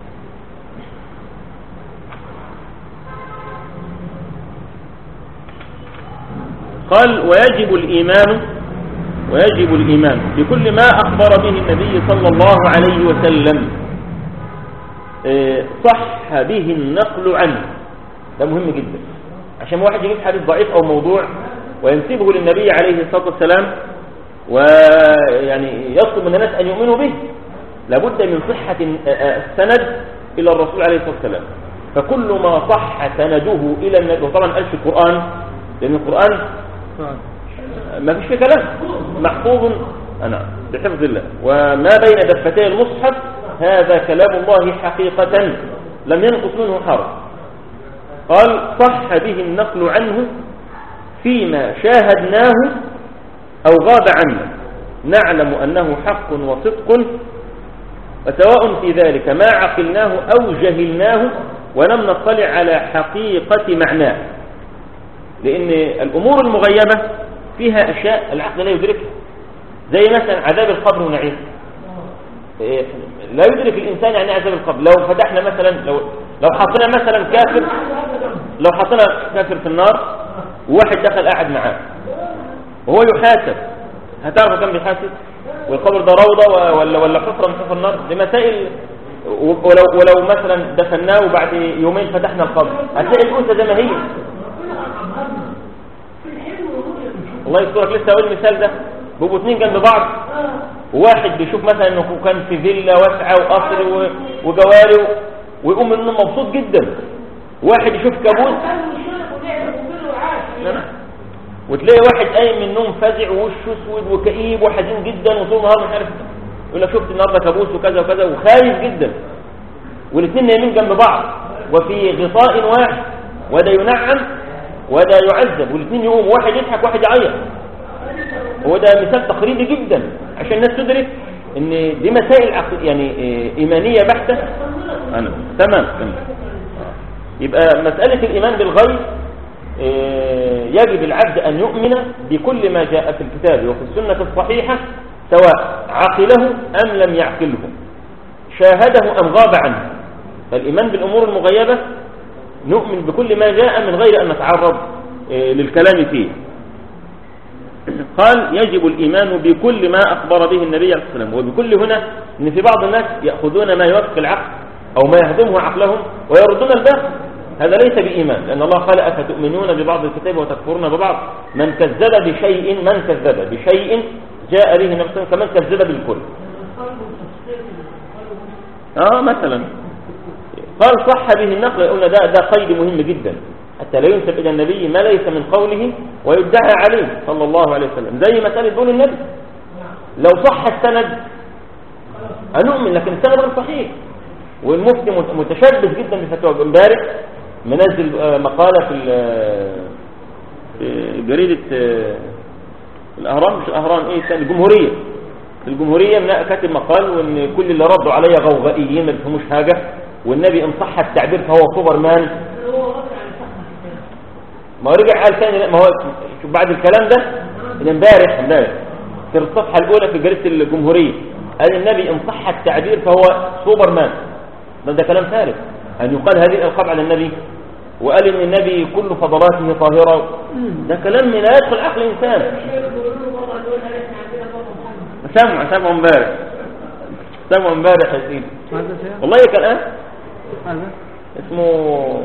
قال ويجب الإيمان ويجب الإيمان بكل ما أخبر به النبي صلى الله عليه وسلم آه، صح به النقل عنه ده مهم جدا عشان واحد يجيب حديث ضعيف أو موضوع وينسبه للنبي عليه الصلاة والسلام ويعني يطلب من الناس أن يؤمنوا به لابد من صحة آه، آه، السند إلى الرسول عليه الصلاة والسلام فكل ما صح سنده إلى النبي وطبعا قالش القرآن لأن القرآن ما فيش فيه كلام محفوظ أنا بحفظ الله وما بين دفتي المصحف هذا كلام الله حقيقة لم ينقص منه حرف قال صح به النقل عنه فيما شاهدناه أو غاب عنا نعلم أنه حق وصدق وسواء في ذلك ما عقلناه أو جهلناه ولم نطلع على حقيقة معناه لأن الأمور المغيبة فيها أشياء العقل لا يدركها زي مثلا عذاب القبر ونعيم إيه، لا يدرك الإنسان يعني عذاب القبر لو فتحنا مثلا لو لو حطينا مثلا كافر لو حطينا كافر في النار وواحد دخل قاعد معاه وهو يحاسب هتعرفوا كم بيحاسب والقبر ده روضة و- ولا ولا حفرة من حفر النار دي مسائل و- ولو ولو مثلا دفناه وبعد يومين فتحنا القبر هتلاقي الأنثى زي ما هي الله يسترك لسه اقول المثال ده بيبقوا اتنين جنب بعض وواحد بيشوف مثلا انه كان في فيلا واسعه وقصر و- وجواري و- ويقوم من النوم مبسوط جدا واحد يشوف كابوس نعم. وتلاقي واحد قايم من النوم فزع ووشه اسود وكئيب وحزين جدا وطول النهار مش عارف يقول لك شفت النهارده كابوس وكذا وكذا وخايف جدا والاثنين نايمين جنب بعض وفي غطاء واحد وده ينعم وده يعذب والاثنين يقوم واحد يضحك واحد يعيط هو ده مثال تقريبي جدا عشان الناس تدرك ان دي مسائل عقل يعني إيه، ايمانيه بحته انا تمام تمام يبقى مساله الايمان بالغيب إيه، يجب العبد ان يؤمن بكل ما جاء في الكتاب وفي السنه الصحيحه سواء عقله ام لم يعقله شاهده ام غاب عنه فالايمان بالامور المغيبه نؤمن بكل ما جاء من غير أن نتعرض آه، للكلام فيه قال يجب الإيمان بكل ما أخبر به النبي عليه الصلاة والسلام وبكل هنا أن في بعض الناس يأخذون ما يوافق العقل أو ما يهضمه عقلهم ويردون الباقي هذا ليس بإيمان لأن الله قال أفتؤمنون ببعض الكتاب وتكفرون ببعض من كذب بشيء من كذب بشيء جاء به النبي صلى الله عليه وسلم كمن كذب بالكل اه مثلا قال صح به النقل قلنا ده ده قيد مهم جدا حتى لا ينسب الى النبي ما ليس من قوله ويدعى عليه صلى الله عليه وسلم زي مساله بول النبي لو صح السند هنؤمن لكن السند غير صحيح والمفتي مت- متشبث جدا بفتوى امبارح منزل آه، مقالة في ال- في جريدة آه، الأهرام مش الأهرام إيه الثاني الجمهورية في الجمهورية من- كاتب مقال وإن كل اللي ردوا عليا غوغائيين ما بيفهموش حاجة والنبي إن صح التعبير فهو سوبر مان هو رد على صحة الكلام ما هو رجع قال تاني لا، ما هو شوف بعد الكلام ده من امبارح امبارح في الصفحة الأولى في جريدة الجمهورية قال النبي إن صح التعبير فهو سوبر مان ده, ده كلام ثالث أن يقال هذه الألقاب على النبي وقال إن النبي كل فضلاته طاهرة ده كلام لا يدخل عقل إنسان الشيخ بيقول له مرة يقول لنا احنا عندنا بابا محمد سمع سمع امبارح سمع امبارح يا سيدي ماذا شيخ؟ والله كلام ماذا؟ اسمه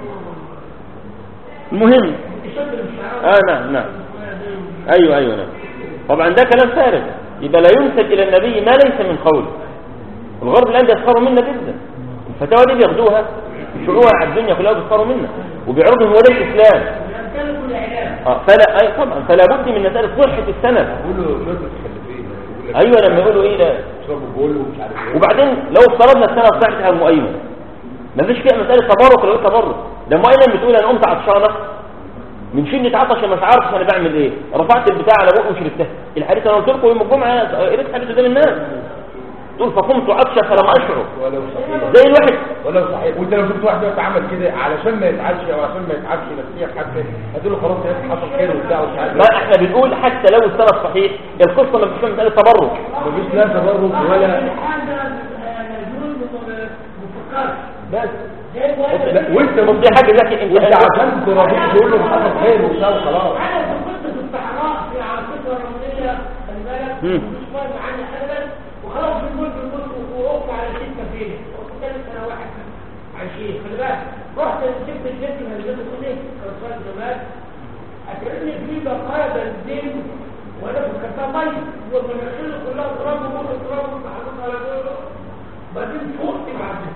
المهم يشد الشعار اه نعم نعم ايوه ايوه نعم طبعا ده كلام فارغ يبقى لا ينسب الى النبي ما ليس من قوله الغرب الان بيسخروا منا جدا الفتاوى دي بياخدوها يشعوها على الدنيا كلها بيسخروا منا وبيعرضوا هو ده الاسلام يمتلك الاعلام اه فلا اي طبعا فلا بد من مساله صحه السند بيقولوا شويه متخلفين يقول لك ايوه لما يقولوا ايه ده اشربوا بول ومش عارف ايه وبعدين لو افترضنا السنه صحتها المؤيمن ما فيش فيها مساله تبرك ولا غير تبرك ده مؤيمن بتقول انا قمت عطشانه من شده عطش مش عارف انا بعمل ايه رفعت البتاع على بقي وشربتها الحديث انا قلت لكم يوم الجمعه قريت حديث قدام الناس تقول فقمت عطشا فلم اشعر ولو صحيح زي الواحد ولو صحيح وانت لو شفت واحد دلوقتي عمل كده علشان ما يتعبش او عشان ما يتعبش نفسيا حتى هتقول له خلاص يا أخي حصل خير وبتاع ومش عارف ما احنا بنقول حتى لو السند صحيح القصه ما فيش فيها مساله تبرك مفيش لا تبرك ولا حاجة مجنون مفكرش بس زي الولد لا، وانت بص دي حاجه ذكي انت وانت عشان تراضيه تقول له حصل خير وبتاع وخلاص انا في قصه الصحراء في عاصفه رمليه خلي بالك مم. مش فاهم عنها ابدا وخلاص في الملك الملك وقفت على ست سفينه وقت ثالث سنه واحد عايشين خلي بالك رحت جبت الجد من الجد تقول ايه كرسان زمان اترني في بقايا بنزين وانا في الكتاب ميه والمناخير كلها تراب ومر تراب وتحرك على جوه بعدين فوقت بعدين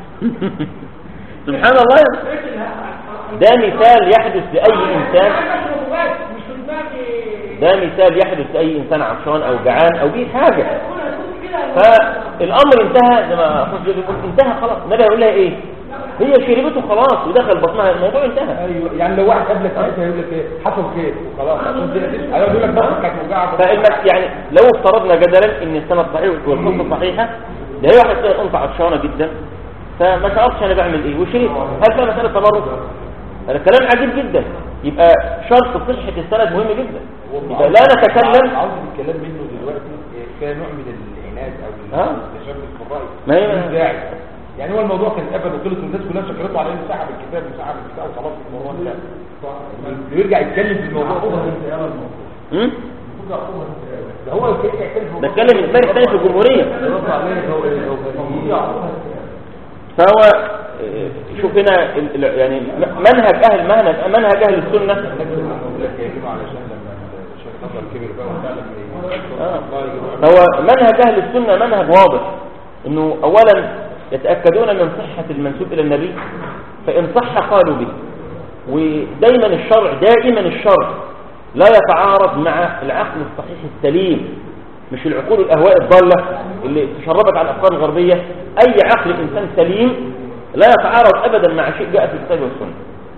سبحان الله ده مثال يحدث لاي انسان مش في دماغي ده مثال يحدث لاي انسان عطشان او جعان او بيه حاجه اقول اقول كده فالامر انتهى زي ما اخوك بيقول انتهى خلاص النبي هيقول لها ايه هي شربته خلاص ودخل بطنها الموضوع انتهى ايوه يعني لو واحد قبلك ساعتها يقول لك ايه حصل خير وخلاص عشان كده تسمع يقول لك بطنك كانت موجعه فالمس يعني لو افترضنا جدلا ان السند صحيح والقصه صحيحه ده هي واحد كده انت عطشانه جدا فما تعرفش انا بعمل ايه وشريت هل فيها مساله تبرك هذا كلام عجيب جدا يبقى شرط صحه السند مهم جدا يبقى لا نتكلم عاوز الكلام منه دلوقتي إيه، فيها نوع من العناد او ها؟ التشبث في الراي ما هي- مفيش داعي يعني هو الموضوع كان اتقبل وخلص والناس كلها شكرته على انه سحب الكتاب وسحب البتاع وخلاص الموضوع انتهى ويرجع يتكلم في الموضوع هم؟ ده هو كده يتكلم ده اتكلم امبارح تاني في الجمهوريه رد عليه هو ايه هو فهو آه، شوف هنا ال- ال- يعني م- منهج اهل منهج منهج اهل السنه علشان لما الشيخ نصر كبر بقى وبتاع لما آه. الله يجيبه هو منهج اهل السنه منهج واضح انه اولا يتاكدون من صحه المنسوب الى النبي فان صح قالوا به ودايما الشرع دائما الشرع لا يتعارض مع العقل الصحيح السليم مش العقول الاهواء الضاله اللي تشربت على الافكار الغربيه اي عقل انسان سليم لا يتعارض ابدا مع شيء جاء في الكتاب والسنه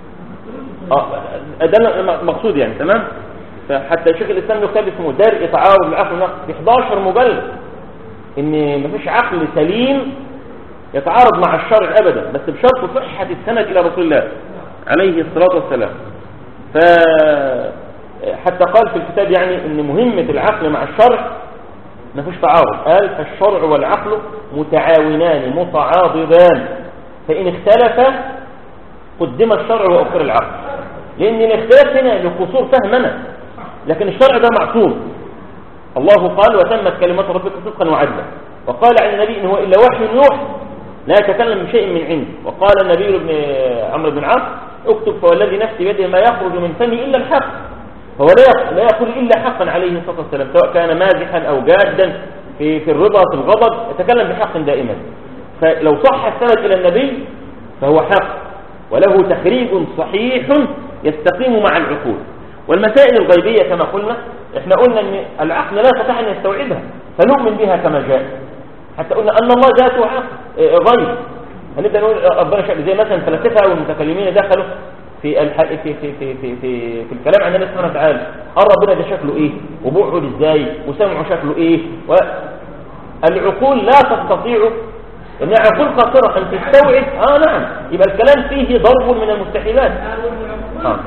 اه ده المقصود يعني تمام فحتى شيخ الاسلام له كتاب اسمه درء تعارض العقل والنقل ب 11 مجلد ان مفيش عقل سليم يتعارض مع الشرع ابدا بس بشرط صحه السند الى رسول الله عليه الصلاه والسلام ف حتى قال في الكتاب يعني ان مهمه العقل مع الشرع ما فيش تعارض قال فالشرع والعقل متعاونان متعاضدان فان اختلفا قدم الشرع واخر العقل لان الاختلاف هنا لقصور فهمنا لكن الشرع ده معصوم الله قال وتمت كلمات ربك صدقا وعدلا وقال عن النبي ان هو الا وحي يوحى لا يتكلم بشيء من عنده وقال النبي لابن عمرو بن عاص اكتب فوالذي نفسي بيده ما يخرج من فمي الا الحق هو لا لا يقول الا حقا عليه الصلاه والسلام سواء كان مازحا او جادا في في الرضا في الغضب يتكلم بحق دائما فلو صح السند الى النبي فهو حق وله تخريج صحيح يستقيم مع العقول والمسائل الغيبيه كما قلنا احنا قلنا ان العقل لا يستطيع ان يستوعبها فنؤمن بها كما جاء حتى قلنا أن الله ذاته عقل آه، غيب هنبدأ نقول ربنا شاء زي مثلا الفلاسفة والمتكلمين دخلوا في الح... في في في في في, في الكلام عن الله سبحانه وتعالى قال ربنا ده شكله ايه وبعد ازاي وسمعه شكله ايه و... العقول لا تستطيع ان عقول قاصره ان تستوعب اه نعم يبقى الكلام فيه ضرب من المستحيلات آه.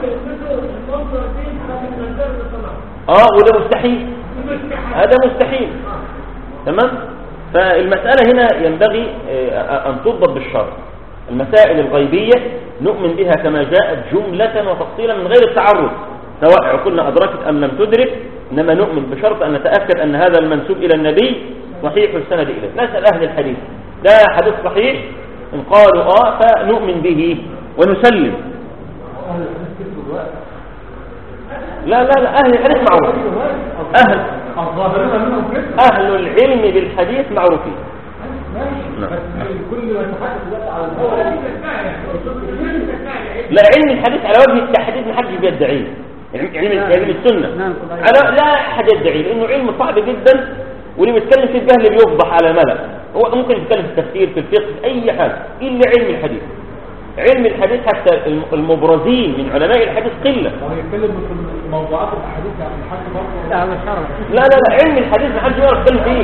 اه وده مستحيل هذا مستحيل تمام فالمسألة هنا ينبغي آه، أن تضبط بالشرع المسائل الغيبية نؤمن بها كما جاءت جملة وتفصيلا من غير التعرض سواء عقولنا أدركت أم لم تدرك إنما نؤمن بشرط أن نتأكد أن هذا المنسوب إلى النبي صحيح السند إليه نسأل أهل الحديث ده حديث صحيح إن قالوا آه فنؤمن به ونسلم لا لا لا أهل الحديث معروف أهل الظاهرين منهم كده أهل العلم بالحديث معروفين ماشي نعم. بس كل ما يتحدث دلوقتي على الهواء لا علم الحديث على وجه التحديد ما حدش بيدعيه علم علم علم السنة نعم. على لا أحد يدعيه لأنه علم صعب جدا واللي بيتكلم فيه الجهل بيفضح على ملأ هو ممكن يتكلم في التفسير في الفقه في أي حاجة إلا علم الحديث علم الحديث حتى الم- المبرزين من علماء الحديث قلة هو يتكلم في موضوعات الاحاديث يعني الحاج برضه لا هو الشرع لا لا لا علم الحديث ما حدش يعرف يتكلم فيه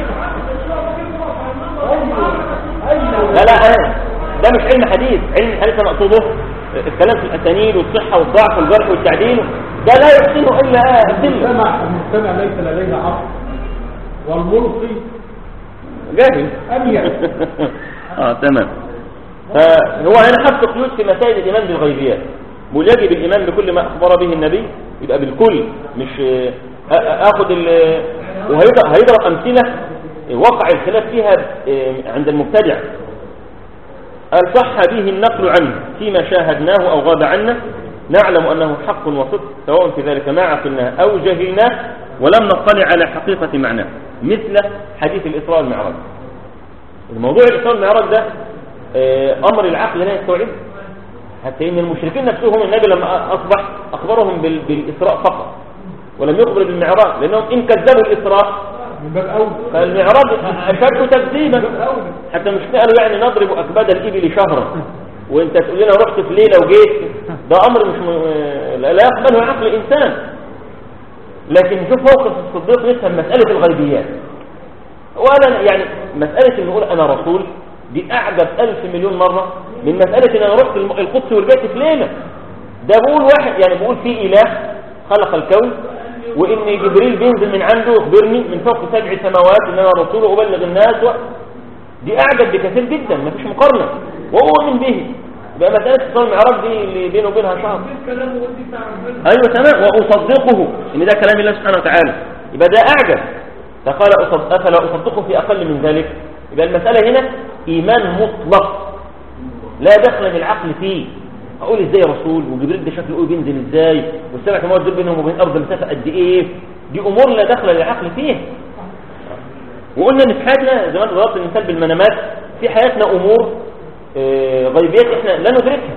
لا لا أنا ده مش علم حديث علم الحديث أنا أقصده الكلام في الأسانيد والصحة والضعف والجرح والتعديل ده لا يحسنه إلا أدلة المجتمع المجتمع ليس لديه عقل والملقي جاهل أمير اه تمام فهو هنا حط قيود في مسائل الايمان بالغيبيات بيقول يجب الايمان بكل ما اخبر به النبي يبقى بالكل مش آه، آه، اخد ال وهيضرب هيضرب امثله وقع الخلاف فيها آه، عند المبتدع قال صح به النقل عنه فيما شاهدناه او غاب عنا نعلم انه حق وصدق سواء في ذلك ما عقلناه او جهلناه ولم نطلع على حقيقه معناه مثل حديث الاسراء والمعراج الموضوع الإسراء والمعراج ده آه، أمر العقل لا يستوعب حتى إن المشركين نفسهم النبي لما أصبح أخبرهم بال- بالإسراء فقط ولم يخبر بالمعراج لأنهم إن كذبوا الإسراء من باب أولى فالمعراج أشد تكذيبا حتى مش قالوا يعني نضرب أكباد الإبل شهرا وانت تقول لنا رحت في ليلة وجيت ده أمر مش م... لا لا يقبله عقل إنسان لكن شوف موقف الصديق نفهم مسألة الغيبيات وأنا يعني مسألة إن نقول أنا رسول دي أعجب ألف مليون مرة من مسألة إن أنا رحت الم- القدس ورجعت في ليلة ده بقول واحد يعني بقول في إله خلق الكون وإن جبريل بينزل من عنده يخبرني من فوق سبع سماوات إن أنا رسول وأبلغ الناس و... دي أعجب بكثير جدا مفيش مقارنة وأؤمن به يبقى مسألة الصلاة المعراج دي اللي بينه وبينها شهر ايوه تمام واصدقه ان ده كلام الله سبحانه وتعالى يبقى ده اعجب فقال أصد- افلا اصدقه في اقل من ذلك يبقى المساله هنا ايمان مطلق لا دخل للعقل فيه اقول ازاي يا رسول وجبريل ده شكله ايه بينزل ازاي والسبع سماوات دول بينهم وبين الارض مسافه قد ايه دي امور لا دخل للعقل فيها وقلنا ان في حياتنا زي ما انت ضربت المثال بالمنامات في حياتنا امور آه، غيبيات احنا لا ندركها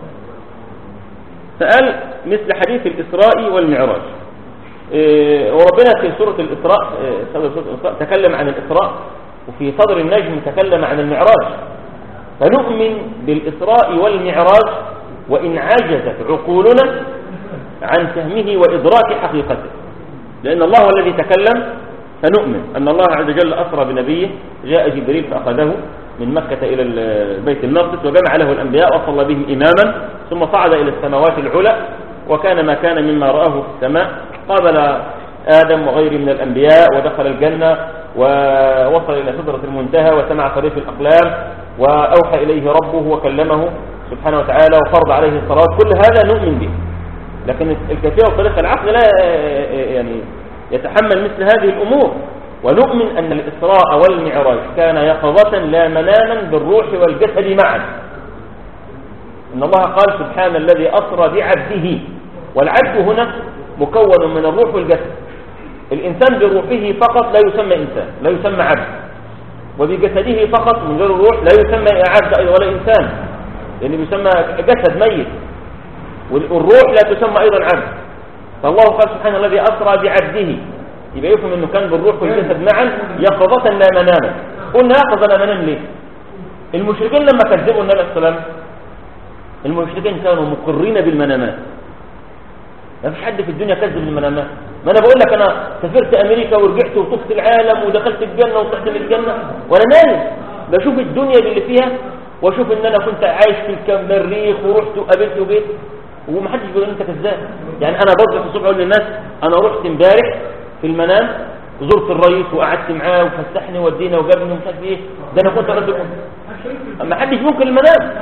فقال مثل حديث الإسراء والمعراج إيه، وربنا في سورة الإسراء إيه، صدر سورة الإسراء تكلم عن الإسراء وفي صدر النجم تكلم عن المعراج فنؤمن بالإسراء والمعراج وإن عجزت عقولنا عن فهمه وإدراك حقيقته لأن الله هو الذي تكلم فنؤمن أن الله عز وجل أسرى بنبيه جاء جبريل فأخذه من مكة إلى ال- بيت المقدس وجمع له الأنبياء وصلى بهم إماما ثم صعد إلى السماوات العلى وكان ما كان مما رآه في السماء قابل آدم وغيره من الأنبياء ودخل الجنة ووصل إلى سدرة المنتهى وسمع صريف الأقلام وأوحى إليه ربه وكلمه سبحانه وتعالى وفرض عليه الصلاة كل هذا نؤمن به لكن الكثير بطريق العقل لا يعني يتحمل مثل هذه الأمور ونؤمن أن الإسراء والمعراج كان يقظة لا مناما بالروح والجسد معا إن الله قال سبحان الذي أسرى بعبده والعبد هنا مكون من الروح والجسد الإنسان بروحه فقط لا يسمى إنسان لا يسمى عبد وبجسده فقط من غير الروح لا يسمى عبد أيضا ولا إنسان لأنه يسمى جسد ميت والروح لا تسمى أيضا عبد فالله قال سبحانه الذي أسرى بعبده يبقى يفهم انه كان بالروح والجسد معا يقظة لا مناما قلنا يقظة لا منام ليه المشركين لما كذبوا النبي صلى الله عليه وسلم المشركين كانوا مقرين بالمنامات ما فيش حد في الدنيا كذب المنامات ما انا بقول لك انا سافرت امريكا ورجعت وطفت العالم ودخلت الجنه وطلعت من الجنه وانا نايم بشوف الدنيا اللي فيها واشوف ان انا كنت عايش في المريخ ورحت وقابلت وجيت ومحدش بيقول انت كذاب يعني انا بصبح الصبح اقول للناس انا رحت امبارح في المنام زرت الرئيس وقعدت معاه وفسحني ودينا وجابني ومش عارف ايه ده انا كنت رجل ما حدش ممكن المنام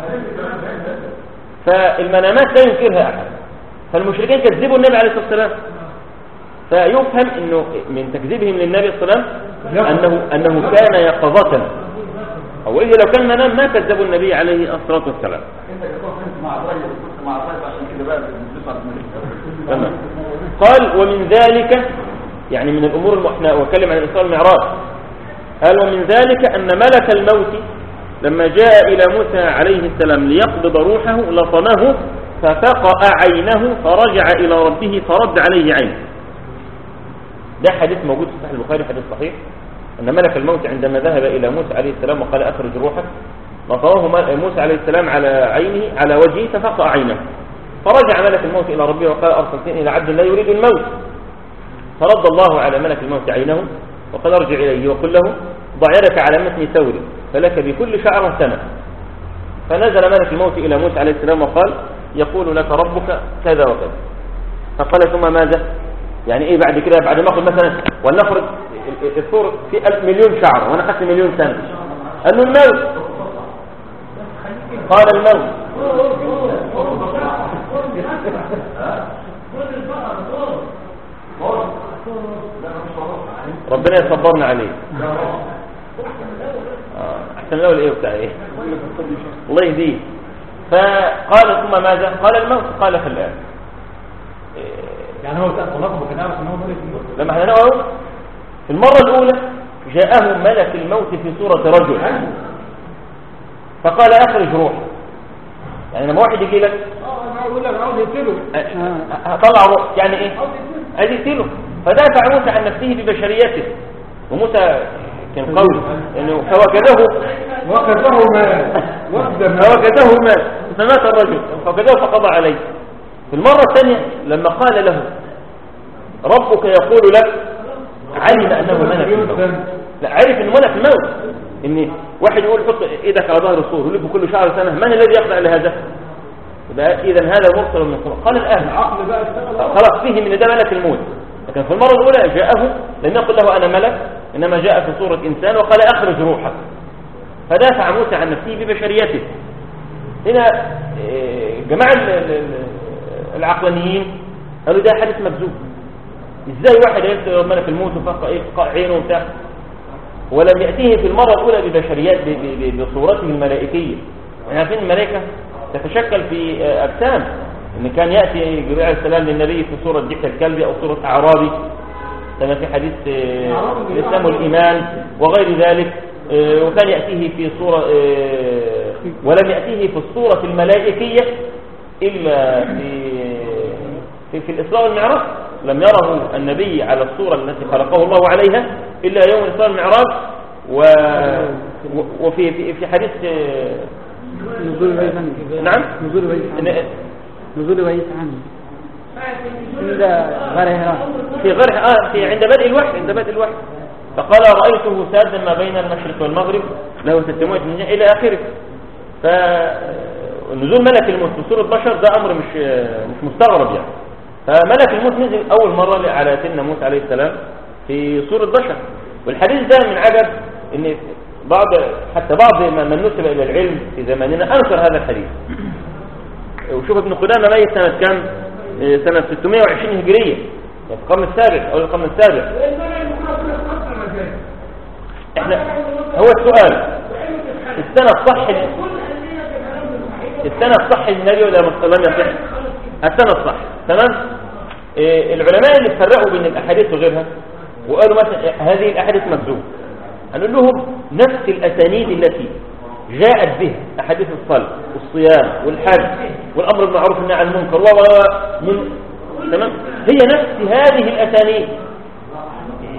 فالمنامات لا ينكرها احد فالمشركين كذبوا النبي عليه الصلاه والسلام فيفهم انه من تكذيبهم للنبي صلى الله عليه وسلم انه انه كان يقظه او الا لو كان منام ما كذبوا النبي عليه الصلاه والسلام انت كنت مع الريس كنت مع الريس عشان كده بقى بتصعد من تمام قال ومن ذلك يعني من الامور الم- احنا وكلم عن الاسراء والمعراج قال ومن ذلك ان ملك الموت لما جاء الى موسى عليه السلام ليقبض روحه لطمه ففقأ عينه فرجع الى ربه فرد عليه عينه ده حديث موجود في صحيح البخاري حديث صحيح ان ملك الموت عندما ذهب الى موسى عليه السلام وقال اخرج روحك لطمه مل- موسى عليه السلام على عينه على وجهه ففقأ عينه فرجع ملك الموت إلى ربه وقال أرسلتني إلى عبد لا يريد الموت فرد الله على ملك الموت عينه وقال ارجع إليه وقل له ضع يدك على متن ثور فلك بكل شعر سنة فنزل ملك الموت إلى موسى عليه السلام وقال يقول لك ربك كذا وكذا فقال ثم ماذا يعني ايه بعد كده بعد ما اخذ مثلا ولنفرض ال- ال- الثور في ألف مليون شعر وانا اخذت مليون سنة قال له الموت قال الموت ربنا يصبرنا عليه آه، احسن الاول ايه بتاع ايه الله يهديه فقال ثم ماذا قال الموت قال فالان يعني هو طلقه وكان عارف ان هو ملك الموت لما احنا نقول في المرة الأولى جاءه ملك الموت في صورة رجل فقال أخرج روح يعني لما واحد يجي لك اه انا اقول لك عاوز يقتله هطلع روح يعني ايه عايز يقتله فدافع موسى عن نفسه ببشريته وموسى كان قوي انه فوكده وقته ما وقت فوكده مات فمات الرجل فوكده فقضى عليه في المرة الثانية لما قال له ربك يقول لك علم انه ملك الموت لا عرف انه ملك الموت ان واحد يقول حط ايدك على ظهر الصور ولف كل شعر سنه من الذي يخضع لهذا يبقى اذا هذا مرسل من القران قال الان العقل بقى اشتغل خلاص فيه من ده ملك الموت لكن في المره الاولى جاءه لم يقل له انا ملك انما جاء في صوره انسان وقال اخرج روحك فدافع موسى عن نفسه ببشريته هنا إيه، جماعه ال- ال- ال- العقلانيين قالوا ده حدث مكذوب ازاي واحد يقتل ملك الموت وفق ايه فقع عينه وبتاع ولم يأتيه في المرة الأولى ببشريات ب- ب- ب- بصورته الملائكية احنا عارفين الملائكة تتشكل في آه، أجسام إن كان يأتي جبريل عليه السلام للنبي في صورة دحية الكلب أو صورة أعرابي كما في حديث آه، الإسلام والإيمان وغير ذلك آه، وكان يأتيه في صورة آه، ولم يأتيه في الصورة الملائكية إلا في في, في الإسراء والمعراج لم يره النبي على الصورة التي خلقه الله عليها إلا يوم الإسراء والمعراج و... و- وفي في, في حديث آه، نزول بعيد عنه نعم نزول بعيد عنه إن- نزول بعيد عنه عند غار هران في غير آه في عند بدء الوحي عند بدء الوحي فقال رأيته سادا ما بين المشرق والمغرب له 600 من جهة إلى آخره فنزول ملك الموت في صورة بشر ده أمر مش مش مستغرب يعني فملك الموت نزل أول مرة على سيدنا موسى عليه السلام في صورة بشر والحديث ده من عجب إن بعض حتى بعض من من نسب إلى العلم في زماننا أنكر هذا الحديث وشوف ابن قدامة ميت سنة كام؟ آه، سنة 620 هجرية يعني في القرن السابع أو القرن السابع احنا هو السؤال السنة الصح السنة الصح للنبي ولا لم يصح السنة الصح تمام إيه العلماء اللي فرقوا بين الأحاديث وغيرها وقالوا مثلا هذه الأحاديث مكذوبة هنقول لهم نفس الأسانيد التي جاءت به أحاديث الصلاة والصيام والحج والأمر بالمعروف والنهي عن المنكر و و- من تمام هي نفس هذه الأسانيد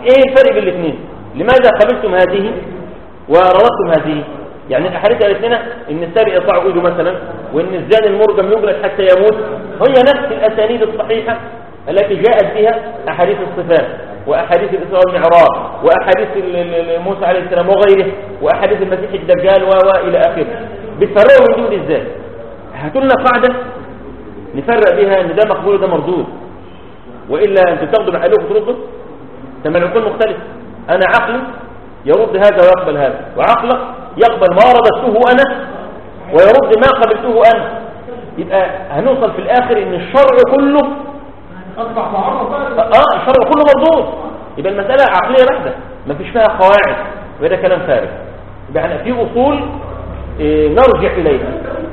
ايه الفرق بين الاثنين لماذا قبلتم هذه ورفضتم هذه يعني الاحاديث قالت لنا ان السارق يقطع ايده مثلا وان الزاني المرجم يجلد حتى يموت هي نفس الاسانيد الصحيحه التي جاءت بها احاديث الصفات واحاديث الاسراء والمعراج واحاديث ال- ال- ال- موسى عليه السلام وغيره واحاديث المسيح الدجال و و الى اخره بتفرقوا من دول ازاي هاتوا لنا قاعده نفرق بها ان ده مقبول وده مردود والا انتوا تاخدوا بعقلكم وتردوا تمام العقول مختلف انا عقلي يرد هذا ويقبل هذا وعقلك يقبل ما رددته انا ويرد ما قبلته انا يبقى هنوصل في الاخر ان الشرع كله اصبح معرض بقى اه الشرع كله مردود يبقى المساله عقليه بحته ما فيش فيها قواعد وده كلام فارغ يبقى احنا في اصول إيه نرجع اليها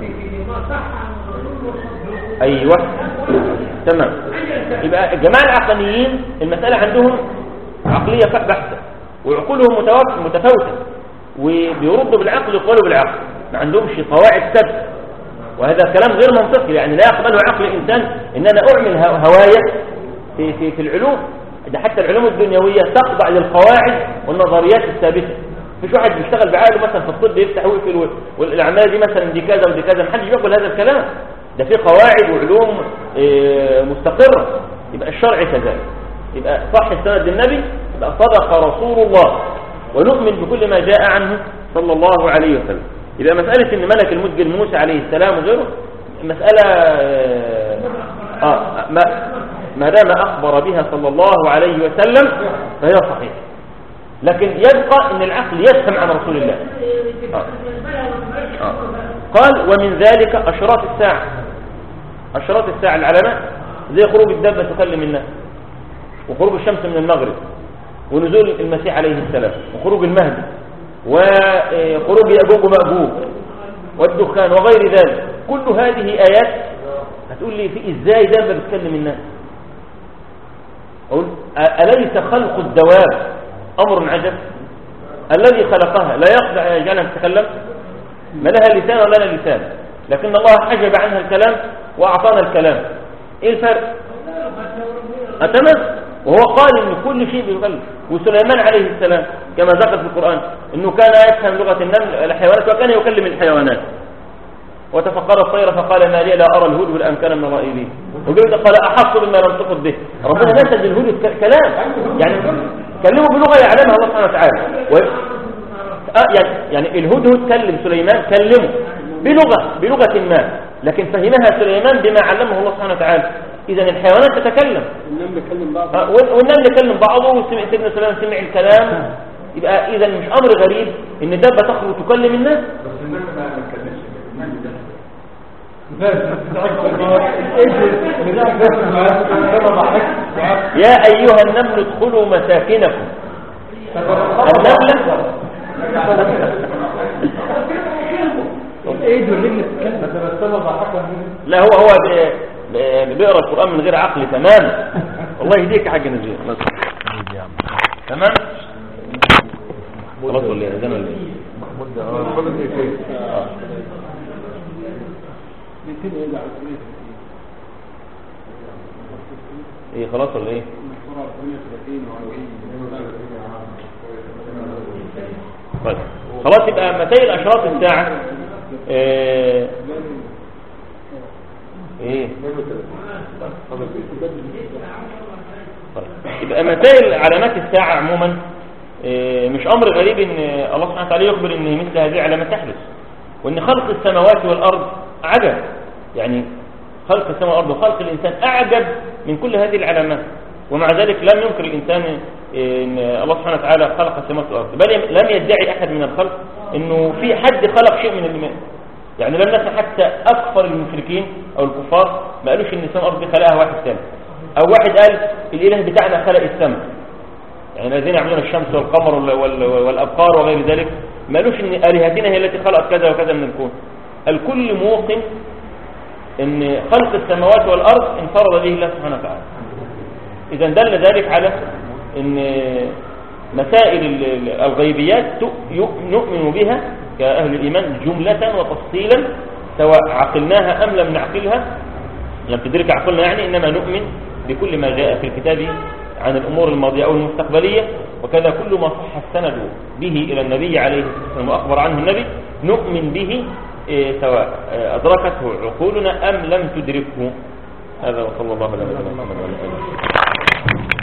ايوه تمام يبقى الجماعه العقلانيين المساله عندهم عقليه بحته وعقولهم متوافق- متفاوته وبيردوا بالعقل ويقولوا بالعقل ما عندهمش قواعد ثابته وهذا كلام غير منطقي يعني لا يقبله عقل الانسان ان انا اعمل هو- هوايه في في في العلوم ده حتى العلوم الدنيويه تخضع للقواعد والنظريات الثابته مفيش واحد بيشتغل بعقله مثلا في الطب يفتح ويقفل وال- والاعمال دي مثلا دي كذا ودي كذا محدش بيقبل هذا الكلام ده في قواعد وعلوم آه، مستقره يبقى الشرع كذلك يبقى صح السند للنبي يبقى صدق رسول الله ونؤمن بكل ما جاء عنه صلى الله عليه وسلم يبقى مسألة ان ملك المدجل موسى عليه السلام وغيره مسألة آه آه، ما, ما دام أخبر بها صلى الله عليه وسلم فهي صحيحة لكن يبقى ان العقل يفهم عن رسول الله آه. آه. قال ومن ذلك أشراط الساعة أشراط الساعة العلامات زي خروج الدابة تكلم الناس وخروج الشمس من المغرب ونزول المسيح عليه السلام وخروج المهدي وخروج يأجوج ومأجوج والدخان وغير ذلك كل هذه آيات هتقول لي في إزاي دابة بتكلم الناس أقول أ- أليس خلق الدواب أمر عجب الذي خلقها لا يقدر أن يجعلها تتكلم ما لها لسان ولا لها لسان لكن الله حجب عنها الكلام وأعطانا الكلام إيه الفرق آه، تمام وهو قال ان كل شيء بيقل وسليمان عليه السلام كما ذكر في القرآن انه كان يفهم لغة النمل الحيوانات وكان يكلم الحيوانات وتفقد الطير فقال ما لي لا ارى الهدهد ام كان من الغائبين وجلد قال احط بما لم تقل به ربنا نسج الهدهد ك- كلام يعني كلمه بلغه يعلمها الله سبحانه وتعالى و... آه يعني يعني الهدهد كلم سليمان كلمه بلغه بلغه ما لكن فهمها سليمان بما علمه الله سبحانه وتعالى اذا الحيوانات تتكلم النمل بيكلم بعض آه، وال- والنمل يكلم بعضه وسمع سيدنا سليمان سمع الكلام يبقى اذا مش امر غريب ان الدابه تخرج تكلم الناس بس النمل ما ما اتكلمش النمل ده يا ايها النمل ادخلوا مساكنكم النمله ايه دول اللي بتتكلم لا هو هو بي- بي- بيقرا القران من غير عقل تمام الله يهديك يا حاج نزيه بس. تمام خلاص ولا ايه اذان ولا ايه آه. ايه خلاص ولا ايه طيب خلاص يبقى مسائل اشراط الساعه آه، ايه طيب. يبقى مسائل علامات الساعة عموما آه، مش أمر غريب إن الله سبحانه وتعالى يخبر إن مثل هذه العلامات تحدث وإن خلق السماوات والأرض عجب يعني خلق السماء والأرض وخلق الإنسان أعجب من كل هذه العلامات ومع ذلك لم ينكر الإنسان آه، إن الله سبحانه وتعالى خلق السماوات والأرض بل لم يدعي أحد من الخلق إنه في حد خلق شيء من الماء يعني لم نسمع حتى أكثر المشركين أو الكفار ما قالوش إن السماء والأرض دي خلقها واحد ثاني أو واحد قال الإله بتاعنا خلق السماء يعني الذين يعبدون الشمس والقمر وال- وال- والأبقار وغير ذلك ما قالوش إن آلهتنا هي التي خلقت كذا وكذا من الكون الكل موقن إن خلق السماوات والأرض انفرد به الله سبحانه وتعالى إذا دل ذلك على أن مسائل ال- ال- الغيبيات تؤ- يؤ- نؤمن بها كأهل الإيمان جملة وتفصيلا سواء عقلناها أم لم نعقلها لم تدرك عقلنا يعني إنما نؤمن بكل ما جاء في الكتاب عن الأمور الماضية أو المستقبلية وكذا كل ما صح السند به إلى النبي عليه الصلاة والسلام وأخبر عنه النبي نؤمن به إيه، سواء آه، أدركته عقولنا أم لم تدركه هذا وصلى الله على نبينا محمد وعلى آله وصحبه